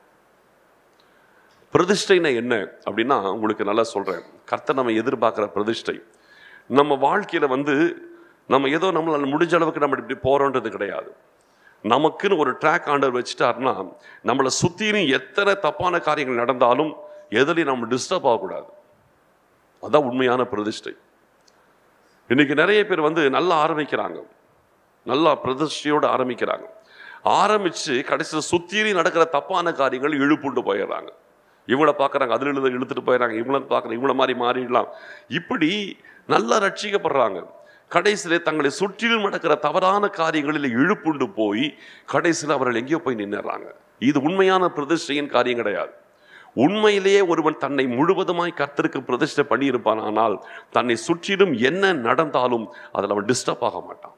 [SPEAKER 1] பிரதிஷ்டைனா என்ன அப்படின்னா உங்களுக்கு நல்லா சொல்றேன் கர்த்தர் நம்ம எதிர்பார்க்கிற பிரதிஷ்டை நம்ம வாழ்க்கையில வந்து நம்ம ஏதோ நம்மளால முடிஞ்ச அளவுக்கு நம்ம இப்படி போறோன்றது கிடையாது நமக்குன்னு ஒரு ட்ராக் ஆண்டர் வச்சுட்டாருன்னா நம்மளை சுத்திலும் எத்தனை தப்பான காரியங்கள் நடந்தாலும் எதுலையும் நம்ம டிஸ்டர்ப் ஆகக்கூடாது அதான் உண்மையான பிரதிஷ்டை இன்னைக்கு நிறைய பேர் வந்து நல்லா ஆரம்பிக்கிறாங்க நல்லா பிரதிஷ்டையோடு ஆரம்பிக்கிறாங்க ஆரம்பிச்சு கடைசியில் சுத்திலும் நடக்கிற தப்பான காரியங்கள் இழுப்புண்டு போயிடுறாங்க இவங்கள பார்க்குறாங்க அதில் இழுத்து இழுத்துட்டு போயிடறாங்க இவங்கள பார்க்குறாங்க இவங்கள மாதிரி மாறிடலாம் இப்படி நல்லா ரட்சிக்கப்படுறாங்க கடைசியில் தங்களை சுற்றிலும் நடக்கிற தவறான காரியங்களில் இழுப்புண்டு போய் கடைசியில் அவர்கள் எங்கேயோ போய் நின்னுறாங்க இது உண்மையான பிரதிஷ்டையின் காரியம் கிடையாது உண்மையிலேயே ஒருவன் தன்னை முழுவதுமாய் கர்த்தருக்கு பிரதிஷ்டை பண்ணியிருப்பான் ஆனால் தன்னை சுற்றிலும் என்ன நடந்தாலும் அதில் அவன் டிஸ்டர்ப் ஆக மாட்டான்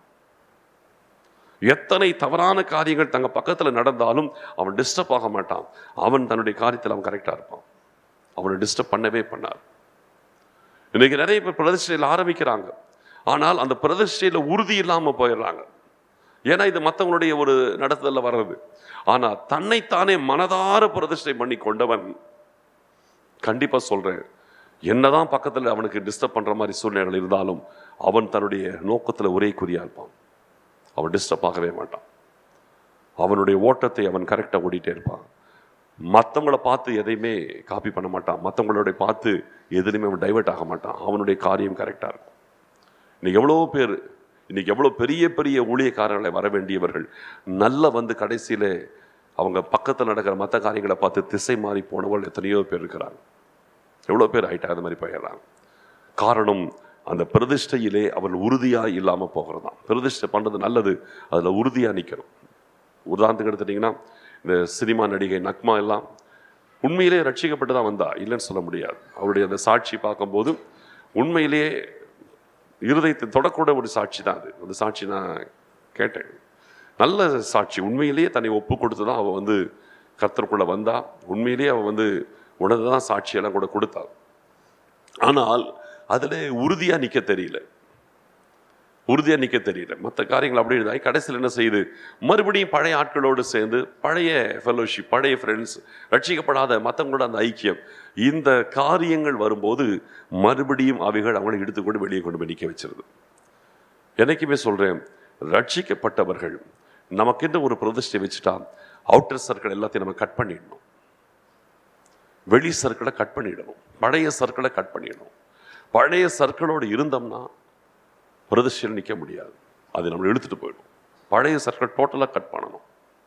[SPEAKER 1] எத்தனை தவறான காரியங்கள் தங்க பக்கத்துல நடந்தாலும் அவன் டிஸ்டர்ப் ஆக மாட்டான் அவன் தன்னுடைய காரியத்தில் அவன் கரெக்டா இருப்பான் அவனை டிஸ்டர்ப் பண்ணவே பண்ணார் இன்னைக்கு நிறைய பேர் பிரதிஷ்டையில் ஆரம்பிக்கிறாங்க ஆனால் அந்த பிரதிஷ்டையில உறுதி இல்லாம போயிடுறாங்க ஏன்னா இது மற்றவங்களுடைய ஒரு நடத்துதல்ல வர்றது ஆனா தன்னைத்தானே மனதார பிரதிஷ்டை பண்ணி கொண்டவன் கண்டிப்பா சொல்றேன் என்னதான் பக்கத்துல அவனுக்கு டிஸ்டர்ப் பண்ற மாதிரி சூழ்நிலைகள் இருந்தாலும் அவன் தன்னுடைய நோக்கத்துல ஒரே குறியா இருப்பான் அவன் டிஸ்டர்ப் ஆகவே மாட்டான் அவனுடைய ஓட்டத்தை அவன் கரெக்டாக ஓடிட்டே இருப்பான் மற்றவங்கள பார்த்து எதையுமே காப்பி பண்ண மாட்டான் மற்றவங்களோட பார்த்து எதுலையுமே அவன் டைவர்ட் ஆக மாட்டான் அவனுடைய காரியம் கரெக்டாக இருக்கும் இன்னைக்கு எவ்வளோ பேர் இன்னைக்கு எவ்வளோ பெரிய பெரிய ஊழியக்காரர்களை வர வேண்டியவர்கள் நல்ல வந்து கடைசியில் அவங்க பக்கத்தில் நடக்கிற மற்ற காரியங்களை பார்த்து திசை மாறி போனவர்கள் எத்தனையோ பேர் இருக்கிறாங்க எவ்வளோ பேர் ஆயிட்டா அது மாதிரி போயிடுறாங்க காரணம் அந்த பிரதிஷ்டையிலே அவன் உறுதியாக இல்லாமல் போகிறதான் பிரதிஷ்டை பண்ணுறது நல்லது அதில் உறுதியாக நிற்கணும் உதாரணத்துக்கு எடுத்துட்டிங்கன்னா இந்த சினிமா நடிகை நக்மா எல்லாம் உண்மையிலே ரட்சிக்கப்பட்டு தான் வந்தா இல்லைன்னு சொல்ல முடியாது அவருடைய அந்த சாட்சி பார்க்கும்போது உண்மையிலேயே இருதயத்தை தொடக்கூட ஒரு சாட்சி தான் அது அந்த சாட்சி நான் கேட்டேன் நல்ல சாட்சி உண்மையிலேயே தன்னை ஒப்பு கொடுத்து தான் அவள் வந்து கர்த்தருக்குள்ளே வந்தா உண்மையிலேயே அவள் வந்து உணர்ந்து தான் சாட்சியெல்லாம் கூட கொடுத்தாள் ஆனால் அதில் உறுதியாக நிற்க தெரியல உறுதியாக நிற்க தெரியல மற்ற காரியங்கள் அப்படி இருந்தாய் கடைசியில் என்ன செய்யுது மறுபடியும் பழைய ஆட்களோடு சேர்ந்து பழைய ஃபெலோஷிப் பழைய ஃப்ரெண்ட்ஸ் ரட்சிக்கப்படாத மற்றவங்களோட அந்த ஐக்கியம் இந்த காரியங்கள் வரும்போது மறுபடியும் அவைகள் அவங்களை எடுத்துக்கொண்டு வெளியே கொண்டு போய் நிற்க வச்சிருது என்னைக்குமே சொல்கிறேன் ரட்சிக்கப்பட்டவர்கள் நமக்கென்று ஒரு பிரதிஷ்டை வச்சுட்டா அவுட்டர் சர்க்கிள் எல்லாத்தையும் நம்ம கட் பண்ணிடணும் வெளி சர்க்கிளை கட் பண்ணிடணும் பழைய சர்க்கிளை கட் பண்ணிடணும் பழைய சர்க்கிளோடு இருந்தோம்னா பிரதிஷ்டையில் நிற்க முடியாது அது நம்மளை இழுத்துட்டு போயிடும் பழைய சர்க்கிள் டோட்டலாக கட் பண்ணணும்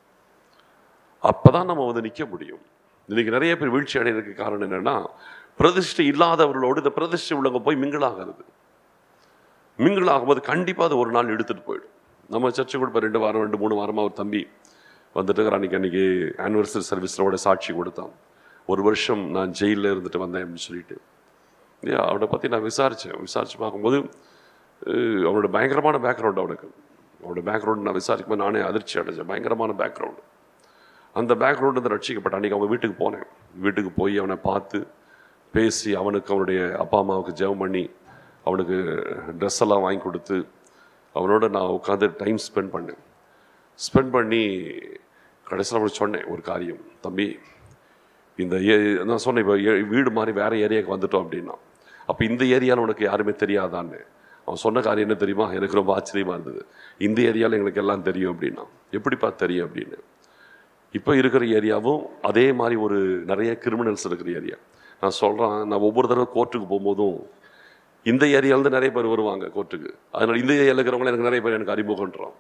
[SPEAKER 1] அப்பதான் நம்ம வந்து நிற்க முடியும் இன்னைக்கு நிறைய பேர் வீழ்ச்சி அடைகிறதுக்கு காரணம் என்னன்னா பிரதிஷ்டை இல்லாதவர்களோடு இந்த பிரதிஷ்டை உள்ளவங்க போய் மிங்கிள் ஆகிறது மிங்கிள் ஆகும்போது கண்டிப்பாக அது ஒரு நாள் எடுத்துட்டு போயிடும் நம்ம சர்ச்சை கூட இப்போ ரெண்டு வாரம் ரெண்டு மூணு வாரமாக ஒரு தம்பி வந்துட்டு அன்னைக்கு அன்னைக்கு ஆனிவர்சரி சர்வீஸோட சாட்சி கொடுத்தான் ஒரு வருஷம் நான் ஜெயிலில் இருந்துட்டு வந்தேன் அப்படின்னு சொல்லிட்டு இல்லையா அவனை பற்றி நான் விசாரித்தேன் விசாரித்து பார்க்கும்போது அஹ், அவனோட பயங்கரமான பேக்ரவுண்ட் அவனுக்கு அவனோட பேக்ரவுண்ட் நான் விசாரிக்கும் நானே அதிர்ச்சி அடைஞ்சேன் பயங்கரமான பேக்ரவுண்டு அந்த பேக்ரவுண்டு வந்து ரட்சிக்கப்பட்ட அன்றைக்கி அவன் வீட்டுக்கு போனேன் வீட்டுக்கு போய் அவனை பார்த்து பேசி அவனுக்கு அவனுடைய அப்பா அம்மாவுக்கு ஜெபம் பண்ணி அவனுக்கு ட்ரெஸ் எல்லாம் வாங்கி கொடுத்து அவனோட நான் உட்காந்து டைம் ஸ்பெண்ட் பண்ணேன் ஸ்பெண்ட் பண்ணி கடைசியில் அவனுக்கு சொன்னேன் ஒரு காரியம் தம்பி இந்த ஏ நான் சொன்னேன் இப்போ ஏ- வீடு மாதிரி வேறு ஏரியாவுக்கு வந்துட்டோம் அப்படின்னா அப்போ இந்த ஏரியாவில் உனக்கு யாருமே தெரியாதான்னு அவன் சொன்ன காரியம் என்ன தெரியுமா எனக்கு ரொம்ப ஆச்சரியமாக இருந்தது இந்த ஏரியாவில் எங்களுக்கு எல்லாம் தெரியும் அப்படின்னா எப்படிப்பா தெரியும் அப்படின்னு இப்போ இருக்கிற ஏரியாவும் அதே மாதிரி ஒரு நிறைய கிரிமினல்ஸ் இருக்கிற ஏரியா நான் சொல்கிறேன் நான் ஒவ்வொரு தடவை கோர்ட்டுக்கு போகும்போதும் இந்த ஏரியாவிலேருந்து நிறைய பேர் வருவாங்க கோர்ட்டுக்கு அதனால் இந்த ஏரியாவில் இருக்கிறவங்க எனக்கு நிறைய பேர் எனக்கு அறிமுகன்றோம்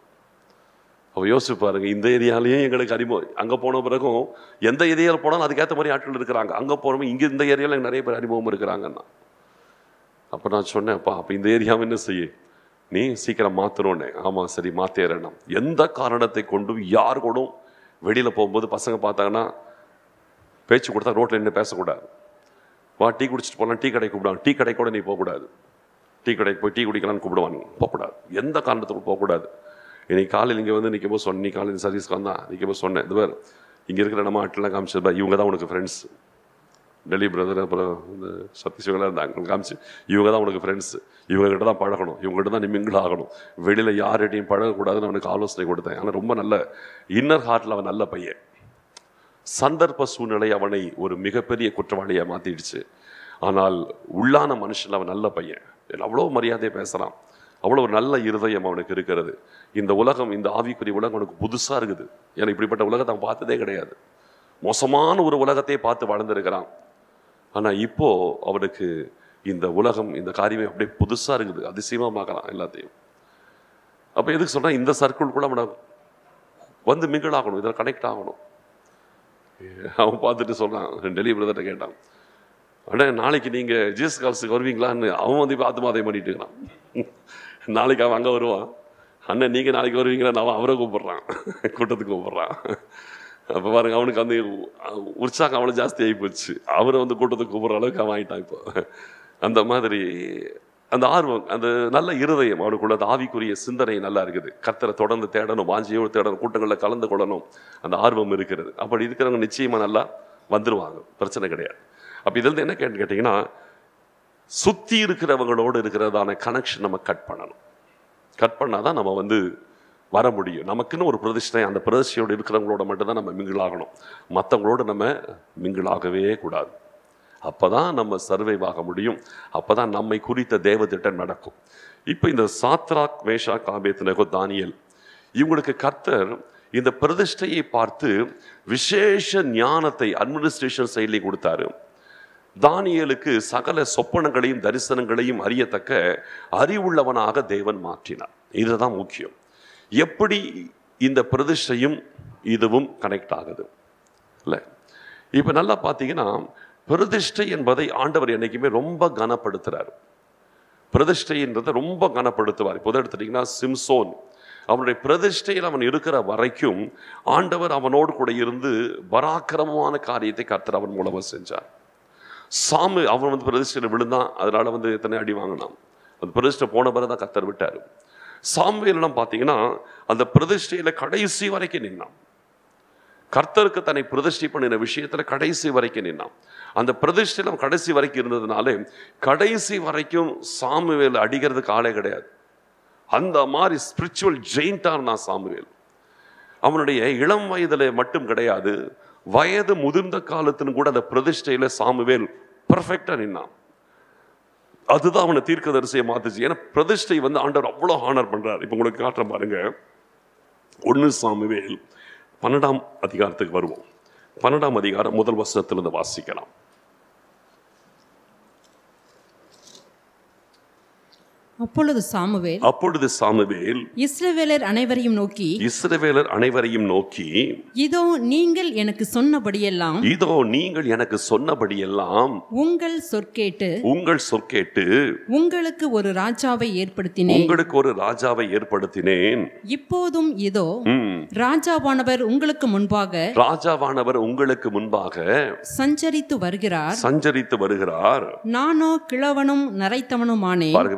[SPEAKER 1] அவ யோசிச்சு பாருங்க இந்த ஏரியாலையும் எங்களுக்கு அறிமுகம் அங்கே போன பிறகும் எந்த ஏரியாவில் போனாலும் அதுக்கேற்ற மாதிரி ஆட்கள் இருக்கிறாங்க அங்கே போகிறவங்க இங்கே இந்த ஏரியாவில் எனக்கு நிறைய பேர் அறிமுகம் இருக்கிறாங்கன்னா அப்போ நான் சொன்னேன் அப்பா அப்போ இந்த ஏரியாவை என்ன செய்ய நீ சீக்கிரம் மாற்றணுன்னே ஆமாம் சரி மாற்றிடுறேன் எந்த காரணத்தை கொண்டும் யார் கூடவும் வெளியில் போகும்போது பசங்க பார்த்தாங்கன்னா பேச்சு கொடுத்தா ரோட்டில் நின்று பேசக்கூடாது வா டீ குடிச்சிட்டு போகலாம் டீ கடைக்கு கூப்பிடுவாங்க டீ கடை கூட நீ போகக்கூடாது டீ கடைக்கு போய் டீ குடிக்கலாம்னு கூப்பிடுவாங்க போகக்கூடாது எந்த காரணத்துக்கும் போகக்கூடாது இன்னைக்கு காலையில் இங்கே வந்து நிற்கும் போது சொன்னேன் நீ காலையில் சர்வீஸ்க்கு வந்தான் நிற்கும் போது சொன்னேன் இது பார் இங்கே இருக்கிற நம்ம ஆட்டெல்லாம் காமிச்சது பார், இவங்க தான் உனக்கு ஃப்ரெண்ட்ஸ் டெல்லி பிரதர் அப்புறம் இந்த சத்தீஸ்வரெலாம் இருந்தாங்க காமிச்சு இவங்க தான் உனக்கு ஃப்ரெண்ட்ஸ் இவங்க கிட்ட தான் பழகணும் இவங்ககிட்ட தான் நீ mingle ஆகணும் வெளியில் யார்கிட்டையும் பழகக்கூடாதுன்னு அவனுக்கு ஆலோசனை கொடுத்தேன் ஆனால் ரொம்ப நல்ல இன்னர் ஹார்ட்டில் அவன் நல்ல பையன் சந்தர்ப்ப சூழ்நிலை அவனை ஒரு மிகப்பெரிய குற்றவாளியை மாத்திடுச்சு ஆனால் உள்ளான மனுஷன் அவன் நல்ல பையன் அவ்வளோ மரியாதையை பேசுகிறான் அவ்வளோ ஒரு நல்ல இருதயம் அவனுக்கு இருக்கிறது இந்த உலகம் இந்த ஆவிக்குரிய உலகம் அவனுக்கு புதுசாக இருக்குது ஏன்னா இப்படிப்பட்ட உலகத்தை அவன் பார்த்ததே கிடையாது மோசமான ஒரு உலகத்தையே பார்த்து வளர்ந்துருக்கிறான் ஆனால் இப்போ அவனுக்கு இந்த உலகம் இந்த காரியமே அப்படியே புதுசாக இருக்குது அதிசயமாக பார்க்கலாம் எல்லாத்தையும் அப்போ எதுக்கு சொன்னா இந்த சர்க்கிள்குள்ள அவனை வந்து மிங்கிள் ஆகணும் இதில் கனெக்ட் ஆகணும் அவன் பார்த்துட்டு சொன்னான் டெல்லி பிரதர்கிட்ட கேட்டான் அண்ணா நாளைக்கு நீங்கள் ஜிஎஸ் கால்ஸுக்கு வருவீங்களான்னு அவன் வந்து இப்போ ஆத்மாதயம் பண்ணிட்டு இருக்கிறான் நாளைக்கு அவன் அங்கே வருவான் அண்ணன் நீங்கள் நாளைக்கு வருவீங்களான்னு அவன் அவரை கூப்பிட்றான் கூட்டத்துக்கு கூப்பிட்றான் அப்போ பாருங்க அவனுக்கு வந்து உற்சாகம் அவ்வளோ ஜாஸ்தி ஆகி போச்சு அவரை வந்து கூட்டத்துக்கு கூப்பிட்ற அளவுக்கு அவன் ஆயிட்டான் இப்போ அந்த மாதிரி அந்த ஆர்வம் அந்த நல்ல இருதயம் அவனுக்குள்ள அந்த ஆவிக்குரிய சிந்தனை நல்லா இருக்குது கர்த்தரை தொடர்ந்து தேடணும் வாஞ்சியோடு தேடணும் கூட்டங்களில் கலந்து கொள்ளணும் அந்த ஆர்வம் இருக்கிறது அப்படி இருக்கிறவங்க நிச்சயமா நல்லா வந்துருவாங்க பிரச்சனை கிடையாது அப்போ இதுல என்ன கேட்டு கேட்டிங்கன்னா சுத்தி இருக்கிறவங்களோடு இருக்கிறதான கனெக்ஷன் நம்ம கட் பண்ணணும் கட் பண்ணாதான் நம்ம வந்து வர முடியும் நமக்குன்னு ஒரு பிரதிஷ்டை அந்த பிரதிஷ்டையோடு இருக்கிறவங்களோட மட்டும்தான் நம்ம மிங்கிள் ஆகணும் மற்றவங்களோட நம்ம மிங்கிள் ஆகவே கூடாது அப்பதான் நம்ம சர்வைவ் ஆக முடியும் அப்பதான் நம்மை குறித்த தேவ திட்டம் நடக்கும் இப்போ இந்த சாத்ராக் மேஷா காபேத்னகோ தானியல் இவங்களுக்கு கர்த்தர் இந்த பிரதிஷ்டையை பார்த்து விசேஷ ஞானத்தை அட்மினிஸ்ட்ரேஷன் செயலி கொடுத்தாரு தானியேலுக்கு சகல சொப்பனங்களையும் தரிசனங்களையும் அறியத்தக்க அறிவுள்ளவனாக தேவன் மாற்றினார் இதுதான் முக்கியம் எப்படி இந்த பிரதிஷ்டையும் இதுவும் கனெக்ட் ஆகுது இல்லை இப்போ நல்லா பார்த்தீங்கன்னா பிரதிஷ்டை என்பதை ஆண்டவர் என்னைக்குமே ரொம்ப கனப்படுத்துறாரு பிரதிஷ்டைன்றதை ரொம்ப கனப்படுத்துவார் இப்போ எடுத்துட்டீங்கன்னா சிம்சோன் அவனுடைய பிரதிஷ்டையில் அவன் இருக்கிற வரைக்கும் ஆண்டவர் அவனோடு கூட இருந்து பராக்கிரமமான காரியத்தை கர்த்தர் அவன் மூலமாக செஞ்சார் சாமு அவன் வந்து பிரதிஷ்டையில் விழுந்தான் அதனால வந்து எத்தனை அடி வாங்கினான் அந்த பிரதிஷ்டை போன பிறகு தான் கத்தர் விட்டார் சாமுவேலாம் பார்த்தீங்கன்னா அந்த பிரதிஷ்டையில கடைசி வரைக்கும் நின்னான் கர்த்தருக்கு தன்னை பிரதிஷ்டை பண்ணின விஷயத்துல கடைசி வரைக்கும் நின்னான் அந்த பிரதிஷ்டையில் அவன் கடைசி வரைக்கும் இருந்ததுனாலே கடைசி வரைக்கும் சாமுவேல் அடிக்கிறதுக்கு ஆளே கிடையாது அந்த மாதிரி ஸ்பிரிச்சுவல் ஜெயின்டார் நான் சாமுவேல் அவனுடைய இளம் வயதில் மட்டும் கிடையாது வயது முதிர்ந்த காலத்திலும் கூட அந்த பிரதிஷ்டையில சாமுவேல் பர்ஃபெக்டா நின்னான் அதுதான் அவனை தீர்க்கதரிசியை மாத்துச்சு ஏன்னா பிரதிஷ்டை வந்து ஆண்டவர் அவ்வளோ ஹானர் பண்றாரு இப்போ உங்களுக்கு காட்டுற பாருங்க ஒன்று சாமுவேல் பன்னெண்டாம் அதிகாரத்துக்கு வருவோம் பன்னெண்டாம் அதிகாரம் முதல் வசனத்திலிருந்து வாசிக்கலாம்
[SPEAKER 2] அப்பொழுது சாமுவேல்
[SPEAKER 1] அப்பொழுது சாமுவேல்
[SPEAKER 2] இஸ்ரவேலர் அனைவரையும் நோக்கி
[SPEAKER 1] இஸ்ரவேலர் அனைவரையும் நோக்கி
[SPEAKER 2] இதோ நீங்கள் எனக்கு சொன்னபடியெல்லாம்
[SPEAKER 1] இதோ நீங்கள் எனக்கு சொன்னபடியெல்லாம்
[SPEAKER 2] உங்கள் சொற்கேட்டு
[SPEAKER 1] உங்கள் சொற்கேட்டு
[SPEAKER 2] உங்களுக்கு ஒரு ராஜாவை ஏற்படுத்தினேன்
[SPEAKER 1] உங்களுக்கு ஒரு ராஜாவை ஏற்படுத்தினேன்
[SPEAKER 2] இப்போதும் இதோ
[SPEAKER 1] ம்.
[SPEAKER 2] ராஜாவானவர் உங்களுக்கு முன்பாக
[SPEAKER 1] ராஜாவானவர் உங்களுக்கு முன்பாக
[SPEAKER 2] சஞ்சரித்து வருகிறார்
[SPEAKER 1] சஞ்சரித்து வருகிறார்
[SPEAKER 2] நானோ கிழவனும் நரைத்தவனுமானே
[SPEAKER 1] பாருங்க இப்ப சாமுவேல்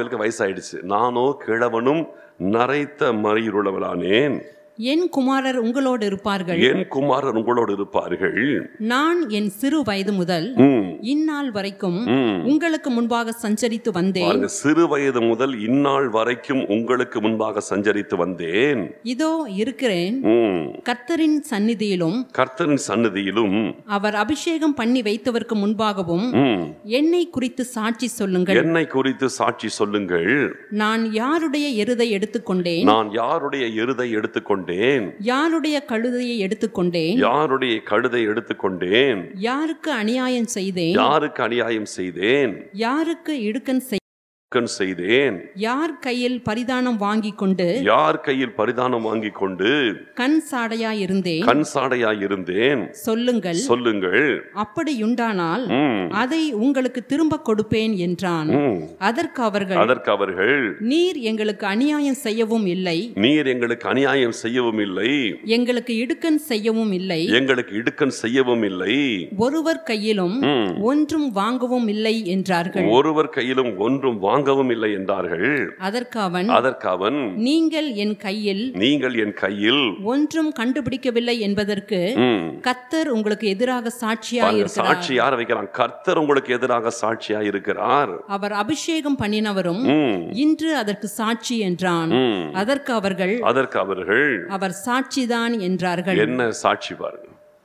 [SPEAKER 1] சாமுவேலுக்கு வயசாயிடுச்சு நானோ கிழவனும் நரைத்த மறியுள்ளவளானேன்
[SPEAKER 2] என் குமாரர் உங்களோடு இருப்பார்கள்
[SPEAKER 1] என் குமாரர் உங்களோடு இருப்பார்கள்
[SPEAKER 2] நான் என் சிறு வயது முதல்
[SPEAKER 1] ம்,
[SPEAKER 2] இந்நாள் வரைக்கும்
[SPEAKER 1] ம்.
[SPEAKER 2] உங்களுக்கு முன்பாக சஞ்சரித்து வந்தேன்
[SPEAKER 1] பாருங்க சிறு வயது முதல் இந்நாள் வரைக்கும் உங்களுக்கு முன்பாக சஞ்சரித்து வந்தேன்
[SPEAKER 2] இதோ இருக்கிறேன்
[SPEAKER 1] ம்.
[SPEAKER 2] கர்த்தரின் சந்நிதியிலும்
[SPEAKER 1] கர்த்தரின் சன்னதியிலும்
[SPEAKER 2] அவர் அபிஷேகம் பண்ணி வைத்தவருக்கு முன்பாகவும்
[SPEAKER 1] ம்,
[SPEAKER 2] என்னை குறித்து சாட்சி சொல்லுங்கள்
[SPEAKER 1] என்னை குறித்து சாட்சி சொல்லுங்கள்
[SPEAKER 2] நான் யாருடைய எருதை எடுத்துக்கொண்டேன்
[SPEAKER 1] நான் யாருடைய எருதை எடுத்துக்கொண்டேன்
[SPEAKER 2] யாருடைய கழுதையை எடுத்துக்கொண்டேன்
[SPEAKER 1] யாருடைய கழுதை எடுத்துக்கொண்டேன்
[SPEAKER 2] யாருக்கு அநியாயம் செய்தேன்
[SPEAKER 1] யாருக்கு அநியாயம் செய்தேன்
[SPEAKER 2] யாருக்கு இடுக்கன் செய்
[SPEAKER 1] கண் செய்தேன்
[SPEAKER 2] யார் கையில் பரிதானம் வாங்கி கொண்டு
[SPEAKER 1] யார் கையில் பரிதானம் வாங்கி கொண்டு
[SPEAKER 2] கண் சாடையா இருந்தேன்
[SPEAKER 1] கண் சாடையாய் இருந்தேன்
[SPEAKER 2] சொல்லுங்கள்
[SPEAKER 1] சொல்லுங்கள்
[SPEAKER 2] அப்படியுண்டானால்
[SPEAKER 1] ம்,
[SPEAKER 2] அதை உங்களுக்கு திரும்ப கொடுப்பேன் என்றான்
[SPEAKER 1] ம்.
[SPEAKER 2] அதற்கு அவர்கள்
[SPEAKER 1] அதற்கு அவர்கள்
[SPEAKER 2] நீர் எங்களுக்கு அநியாயம் செய்யவும் இல்லை
[SPEAKER 1] நீர் எங்களுக்கு அநியாயம் செய்யவும் இல்லை
[SPEAKER 2] எங்களுக்கு இடுக்கன் செய்யவும் இல்லை
[SPEAKER 1] எங்களுக்கு இடுக்கண் செய்யவும் இல்லை
[SPEAKER 2] ஒருவர் கையிலும்
[SPEAKER 1] ம்.
[SPEAKER 2] ஒன்றும் வாங்கவும் இல்லை என்றார்கள்
[SPEAKER 1] ஒருவர் கையிலும் ஒன்றும் வாங்கவும் இல்லை என்றார்கள்
[SPEAKER 2] அதற்கு அவன்
[SPEAKER 1] அதற்கு அவன்
[SPEAKER 2] நீங்கள் என் கையில்
[SPEAKER 1] நீங்கள் என் கையில்
[SPEAKER 2] ஒன்றும் கண்டுபிடிக்கவில்லை என்பதற்கு
[SPEAKER 1] ம்,
[SPEAKER 2] கத்தர் உங்களுக்கு எதிராக சாட்சியா
[SPEAKER 1] பாருங்க,
[SPEAKER 2] இருக்கிறார்
[SPEAKER 1] சாட்சி யார வைக்கிறான் கர்த்தர் உங்களுக்கு எதிராக சாட்சியா இருக்கிறார்
[SPEAKER 2] அவர் அபிஷேகம் பண்ணினவரும்
[SPEAKER 1] ம்,
[SPEAKER 2] இன்று அதற்கு சாட்சி என்றான்
[SPEAKER 1] ம்.
[SPEAKER 2] அதற்கு அவர்கள்
[SPEAKER 1] அதற்கு அவர்கள்
[SPEAKER 2] அவர் சாட்சிதான் என்றார்கள்
[SPEAKER 1] என்ன சாட்சி பாருங்க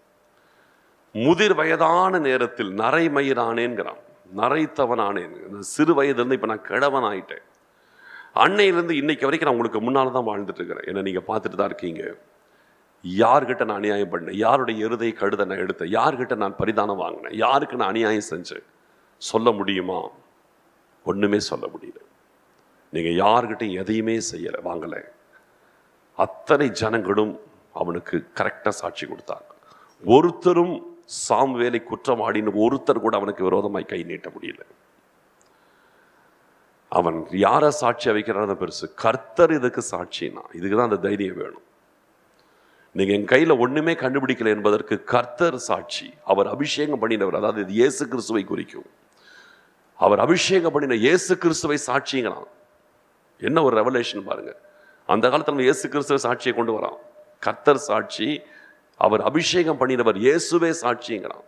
[SPEAKER 1] முதிர் வயதான நேரத்தில் நரைமயிரானேங்கிறான் நரைத்தவனானேன் இந்த சிறு வயதுலேருந்து இப்போ நான் கிழவன் ஆயிட்டேன் அன்னையிலேருந்து இன்னைக்கு வரைக்கும் நான் உங்களுக்கு முன்னால் தான் வாழ்ந்துட்டு இருக்கிறேன் என்ன நீங்கள் பார்த்துட்டு தான் இருக்கீங்க யார்கிட்ட நான் அநியாயம் பண்ணேன் யாருடைய எருதை கழுதை நான் எடுத்தேன் யார்கிட்ட நான் பரிதானம் வாங்கினேன் யாருக்கு நான் அநியாயம் செஞ்சேன் சொல்ல முடியுமா ஒன்றுமே சொல்ல முடியல நீங்கள் யார்கிட்டையும் எதையுமே செய்யலை வாங்கலை அத்தனை ஜனங்களும் அவனுக்கு கரெக்டாக சாட்சி கொடுத்தாங்க ஒருத்தரும் சாம்வேலை குற்றவாளின்னு ஒருத்தர் கூட அவனுக்கு விரோதமாய் கை நீட்ட முடியல அவன் யாரை சாட்சியா வைக்கிறான்னு பெருசு கர்த்தர் இதுக்கு சாட்சினா இதுக்கு தான் அந்த தைரியம் வேணும் நீங்க என் கையில ஒண்ணுமே கண்டுபிடிக்கல என்பதற்கு கர்த்தர் சாட்சி அவர் அபிஷேகம் பண்ணினவர் அதாவது இது இயேசு கிறிஸ்துவை குறிக்கும் அவர் அபிஷேகம் பண்ணின இயேசு கிறிஸ்துவை சாட்சிங்களாம் என்ன ஒரு ரெவலேஷன் பாருங்க அந்த காலத்துல நம்ம இயேசு கிறிஸ்துவ சாட்சியை கொண்டு வரான் கர்த்தர் சாட்சி அவர் அபிஷேகம் பண்ணினவர் இயேசுவே சாட்சிங்கிறான்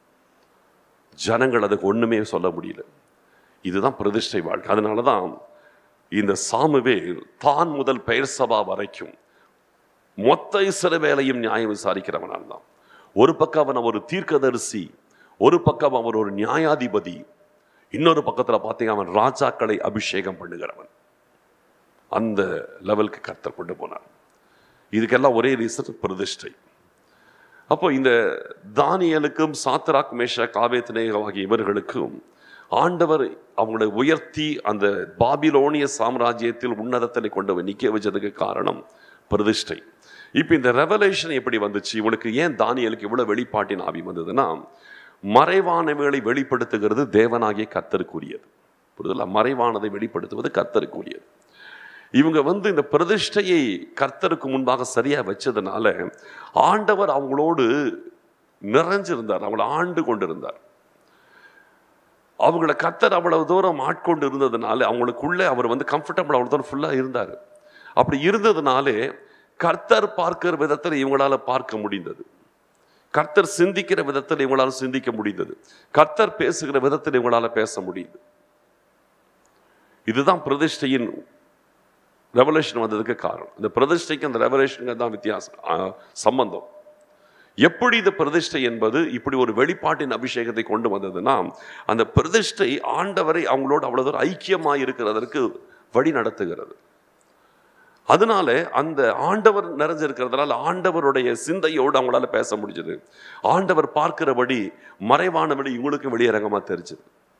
[SPEAKER 1] ஜனங்கள் அதுக்கு ஒண்ணுமே சொல்ல முடியல இதுதான் பிரதிஷ்டை வாழ்க்கை அதனால தான் இந்த சாமுவேல் தான் முதல் பெயர் சபா வரைக்கும் மொத்த இஸ்ரவேலையும் நியாயம் விசாரிக்கிறவனான் தான் ஒரு பக்கம் அவன் ஒரு தீர்க்கதரிசி ஒரு பக்கம் அவன் ஒரு நியாயாதிபதி இன்னொரு பக்கத்துல பார்த்தீங்கன்னா அவன் ராஜாக்களை அபிஷேகம் பண்ணுகிறவன் அந்த லெவலுக்கு கர்த்தர் கொண்டு போனார் இதுக்கெல்லாம் ஒரே ரீசன் பிரதிஷ்டை அப்போ இந்த தானியலுக்கும் சாத்ராக் மேஷாக் ஆபேத்நேகோ ஆகிய இவர்களுக்கும் ஆண்டவர் அவங்களை உயர்த்தி அந்த பாபிலோனிய சாம்ராஜ்யத்தில் உன்னதத்தில் கொண்டு போய் நிற்க வச்சதுக்கு காரணம் பிரதிஷ்டை இப்போ இந்த ரெவலேஷன் எப்படி வந்துச்சு இவனுக்கு ஏன் தானியலுக்கு இவ்வளவு வெளிப்பாட்டின் ஆவி வந்ததுன்னா மறைவானவைகளை வெளிப்படுத்துகிறது தேவனாகிய கர்த்தருக்குரியது புரிதலா மறைவானதை வெளிப்படுத்துவது கர்த்தருக்குரியது இவங்க வந்து இந்த பிரதிஷ்டையை கர்த்தருக்கு முன்பாக சரியா வச்சதுனால ஆண்டவர் அவங்களோடு நிறைஞ்சிருந்தார் அவங்கள ஆண்டு கொண்டிருந்தார் அவங்கள கர்த்தர் அவ்வளவு தூரம் ஆட்கொண்டு இருந்ததுனால அவங்களுக்குள்ள அவர் வந்து கம்ஃபர்டபுள் அவ்வளவு தூரம் ஃபுல்லா இருந்தார் அப்படி இருந்ததுனாலே கர்த்தர் பார்க்கிற விதத்தில் இவங்களால பார்க்க முடிந்தது கர்த்தர் சிந்திக்கிற விதத்தில் இவங்களால சிந்திக்க முடிந்தது கர்த்தர் பேசுகிற விதத்தில் இவங்களால பேச முடியுது இதுதான் பிரதிஷ்டையின் ரெவலேஷன் வந்ததுக்கு காரணம் இந்த பிரதிஷ்டைக்கு அந்த ரெவலேஷனுக்கு தான் வித்தியாசம் ஆ, சம்பந்தம் எப்படி இந்த பிரதிஷ்டை என்பது இப்படி ஒரு வெளிப்பாட்டின் அபிஷேகத்தை கொண்டு வந்ததுன்னா அந்த பிரதிஷ்டை ஆண்டவரை அவங்களோட அவ்வளவு தூரம் ஐக்கியமாக இருக்கிறதற்கு வழி நடத்துகிறது அதனால அந்த ஆண்டவர் நிறைஞ்சிருக்கிறதுனால ஆண்டவருடைய சிந்தையோடு அவங்களால பேச முடிஞ்சது ஆண்டவர் பார்க்கிறபடி மறைவானபடி இவங்களுக்கும் வெளியரங்கமா தெரிஞ்சது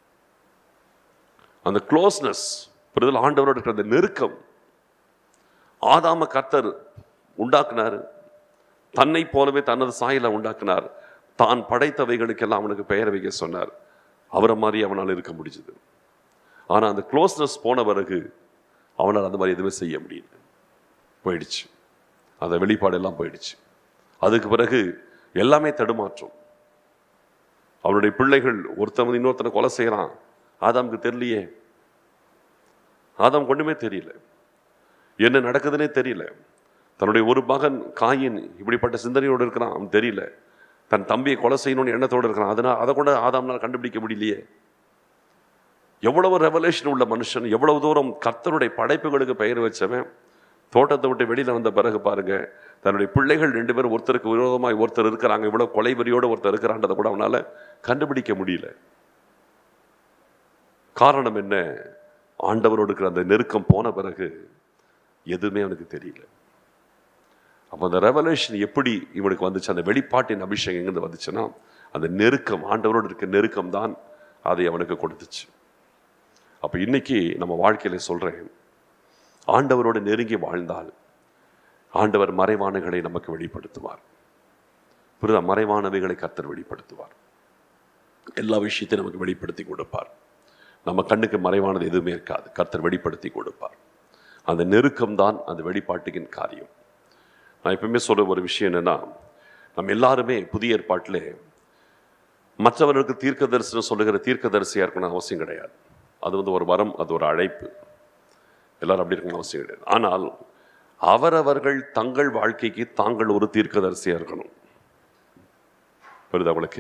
[SPEAKER 1] அந்த க்ளோஸ்னஸ் புரிதல் ஆண்டவரோட இருக்கிற அந்த நெருக்கம் ஆதாம கர்த்தர் உண்டாக்குனாரு தன்னை போலவே தனது சாயலை உண்டாக்குனார் தான் படைத்தவைகளுக்கெல்லாம் அவனுக்கு பெயர் வைக்க சொன்னார் அவரை மாதிரி அவனால் இருக்க முடிஞ்சது ஆனா அந்த க்ளோஸ்னஸ் போன பிறகு அவனால் அந்த மாதிரி எதுவுமே செய்ய முடியல போயிடுச்சு அந்த வெளிப்பாடு எல்லாம் போயிடுச்சு அதுக்கு பிறகு எல்லாமே தடுமாற்றம் அவனுடைய பிள்ளைகள் ஒருத்தன் வந்து இன்னொருத்தனை கொலை செய்கிறான் ஆதாமுக்கு தெரியலையே ஆதாம் ஒண்ணுமே தெரியல என்ன நடக்குதுன்னே தெரியல தன்னுடைய ஒரு மகன் காயின் இப்படிப்பட்ட சிந்தனையோடு இருக்கிறான் அவன் தெரியல தன் தம்பியை கொலை செய்யணும்னு எண்ணத்தோடு இருக்கிறான் அதனால் அதை கூட ஆதாம்னால் கண்டுபிடிக்க முடியலையே எவ்வளவு ரெவலேஷன் உள்ள மனுஷன் எவ்வளவு தூரம் கர்த்தருடைய படைப்புகளுக்கு பெயர் வச்சவன் தோட்டத்தை விட்டு வெளியில வந்த பிறகு பாருங்க தன்னுடைய பிள்ளைகள் ரெண்டு பேரும் ஒருத்தருக்கு விரோதமாய் ஒருத்தர் இருக்கிறாங்க இவ்வளவு கொலைவெறியோடு ஒருத்தர் இருக்கிறான்றதை கூட அவனால கண்டுபிடிக்க முடியல காரணம் என்ன ஆண்டவரோடு இருக்கிற அந்த நெருக்கம் போன பிறகு எதுவுமே அவனுக்கு தெரியல அப்போ அந்த ரெவலேஷன் எப்படி இவனுக்கு வந்துச்சு அந்த வெளிப்பாட்டின் அபிஷேகம் எங்கிருந்து வந்துச்சுன்னா அந்த நெருக்கம் ஆண்டவரோடு இருக்க நெருக்கம் தான் அதை அவனுக்கு கொடுத்துச்சு அப்போ இன்னைக்கு நம்ம வாழ்க்கையில சொல்றேன் ஆண்டவரோடு நெருங்கி வாழ்ந்தால் ஆண்டவர் மறைவானகளை நமக்கு வெளிப்படுத்துவார் புரிதா மறைவானவைகளை கர்த்தர் வெளிப்படுத்துவார் எல்லா விஷயத்தையும் நமக்கு வெளிப்படுத்தி கொடுப்பார் நம்ம கண்ணுக்கு மறைவானது எதுவுமே இருக்காது கர்த்தர் வெளிப்படுத்தி கொடுப்பார் அந்த நெருக்கம் தான் அந்த வெளிப்பாட்டுக்கின் காரியம் நான் எப்பவுமே சொல்ற ஒரு விஷயம் என்னன்னா நம்ம எல்லாருமே புதிய ஏற்பாட்டிலே மற்றவர்களுக்கு தீர்க்க தரிசனம் சொல்லுகிற தீர்க்க தரிசியா இருக்கணும் அவசியம் கிடையாது அது வந்து ஒரு வரம் அது ஒரு அழைப்பு எல்லாரும் அப்படி இருக்கணும் அவசியம் கிடையாது ஆனால் அவரவர்கள் தங்கள் வாழ்க்கைக்கு தாங்கள் ஒரு தீர்க்கதரிசியா இருக்கணும் புரியுதா உங்களுக்கு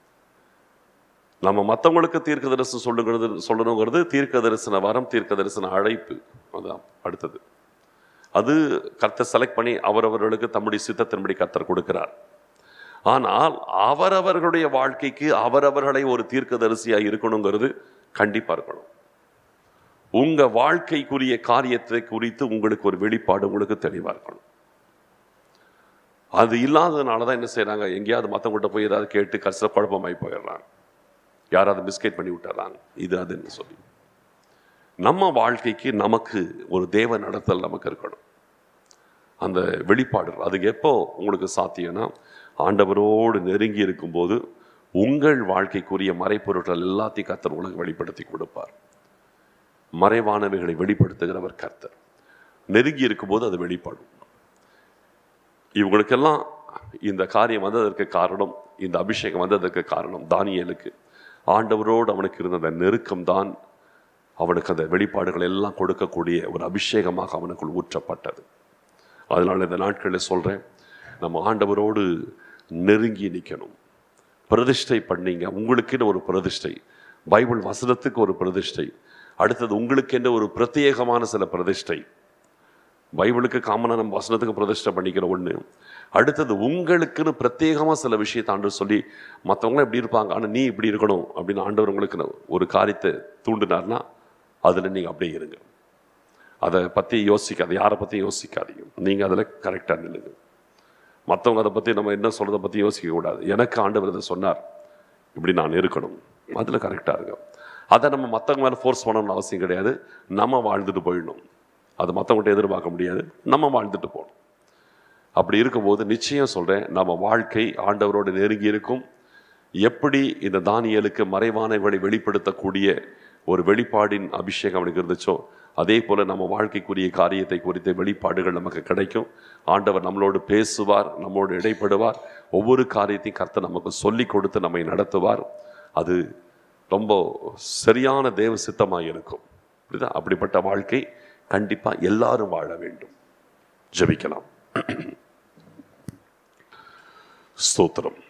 [SPEAKER 1] நம்ம மற்றவங்களுக்கு தீர்க்க தரிசனம் சொல்லுங்கிறது சொல்லணுங்கிறது தீர்க்க தரிசன வரம் தீர்க்க தரிசன அழைப்பு அதான் அடுத்தது அது கர்த்தர் செலக்ட் பண்ணி அவரவர்களுக்கு தம்முடைய சித்தத்தின்படி கர்த்தர் கொடுக்கிறார் ஆனால் அவரவர்களுடைய வாழ்க்கைக்கு அவரவர்களை ஒரு தீர்க்கதரிசியாக இருக்கணுங்கிறது கண்டிப்பா இருக்கணும் உங்க வாழ்க்கைக்குரிய காரியத்தை குறித்து உங்களுக்கு ஒரு வெளிப்பாடு உங்களுக்கு தெளிவா இருக்கணும் அது இல்லாததுனால தான் என்ன செய்றாங்க எங்கேயாவது மற்றவங்கள்ட்ட போய் ஏதாவது கேட்டு கஷ்ட குழப்பமாய் போயிடுறாங்க யாராவது பிஸ்கெட் பண்ணி விட்டுறாங்க இது அதுன்னு சொல்லி நம்ம வாழ்க்கைக்கு நமக்கு ஒரு தேவ நடத்தல் நமக்கு இருக்கணும் அந்த வெளிப்பாடு அதுக்கு எப்போ உங்களுக்கு சாத்தியம்னா ஆண்டவரோடு நெருங்கி இருக்கும்போது உங்கள் வாழ்க்கைக்குரிய மறைப்பொருட்கள் எல்லாத்தையும் கர்த்தர் உங்களுக்கு வெளிப்படுத்தி கொடுப்பார் மறைவானவைகளை வெளிப்படுத்துகிறவர் கர்த்தர் நெருங்கி இருக்கும்போது அது வெளிப்படும் இவங்களுக்கெல்லாம் இந்த காரியம் வந்ததற்கு காரணம் இந்த அபிஷேகம் வந்ததற்கு காரணம் தானியலுக்கு ஆண்டவரோடு அவனுக்கு இருந்த அந்த நெருக்கம் தான் அவனுக்கு அந்த வெளிப்பாடுகள் எல்லாம் கொடுக்கக்கூடிய ஒரு அபிஷேகமாக அவனுக்குள் ஊற்றப்பட்டது அதனால இந்த நாட்களில் சொல்றேன் நம்ம ஆண்டவரோடு நெருங்கி நிற்கணும் பிரதிஷ்டை பண்ணீங்க உங்களுக்குன்னு ஒரு பிரதிஷ்டை பைபிள் வசனத்துக்கு ஒரு பிரதிஷ்டை அடுத்தது உங்களுக்கென்று ஒரு பிரத்யேகமான சில பிரதிஷ்டை பைபிளுக்கு காமனாக நம்ம வசனத்துக்கு பிரதிஷ்டை பண்ணிக்கிற ஒன்று அடுத்தது உங்களுக்குன்னு பிரத்யேகமாக சில விஷயத்தை ஆண்டு சொல்லி மற்றவங்களாம் இப்படி இருப்பாங்க ஆனால் நீ இப்படி இருக்கணும் அப்படின்னு ஆண்டவர் உங்களுக்கு ஒரு காரியத்தை தூண்டினார்னா அதில் நீங்கள் அப்படியே இருங்க அதை பற்றி யோசிக்காது யாரை பற்றி யோசிக்காதீங்க நீங்கள் அதில் கரெக்டாக நில்லுங்க மற்றவங்க அதை பற்றி நம்ம என்ன சொல்கிறத பற்றி யோசிக்க கூடாது எனக்கு ஆண்டவர் இதை சொன்னார் இப்படி நான் இருக்கணும் அதில் கரெக்டாக இருங்க அதை நம்ம மற்றவங்க மேலே ஃபோர்ஸ் பண்ணணும்னு அவசியம் கிடையாது நம்ம வாழ்ந்துட்டு போயிடணும் அது மற்றவங்கள்ட்ட எதிர்பார்க்க முடியாது நம்ம வாழ்ந்துட்டு போகணும் அப்படி இருக்கும்போது நிச்சயம் சொல்கிறேன் நம்ம வாழ்க்கை ஆண்டவரோடு நெருங்கி இருக்கும் எப்படி இந்த தானியலுக்கு மறைவானவர்களை வெளிப்படுத்தக்கூடிய ஒரு வெளிப்பாடின் அபிஷேகம் அவனுக்கு இருந்துச்சோ அதே போல நம்ம வாழ்க்கைக்குரிய காரியத்தை குறித்த வெளிப்பாடுகள் நமக்கு கிடைக்கும் ஆண்டவர் நம்மளோடு பேசுவார் நம்மோடு இடைப்படுவார் ஒவ்வொரு காரியத்தையும் கர்த்தர் நமக்கு சொல்லி கொடுத்து நம்மை நடத்துவார் அது ரொம்ப சரியான தேவ சித்தமாக இருக்கும் புரியுதா அப்படிப்பட்ட வாழ்க்கை கண்டிப்பா எல்லாரும் வாழ வேண்டும் ஜெபிக்கலாம் ஸ்தோத்திரம்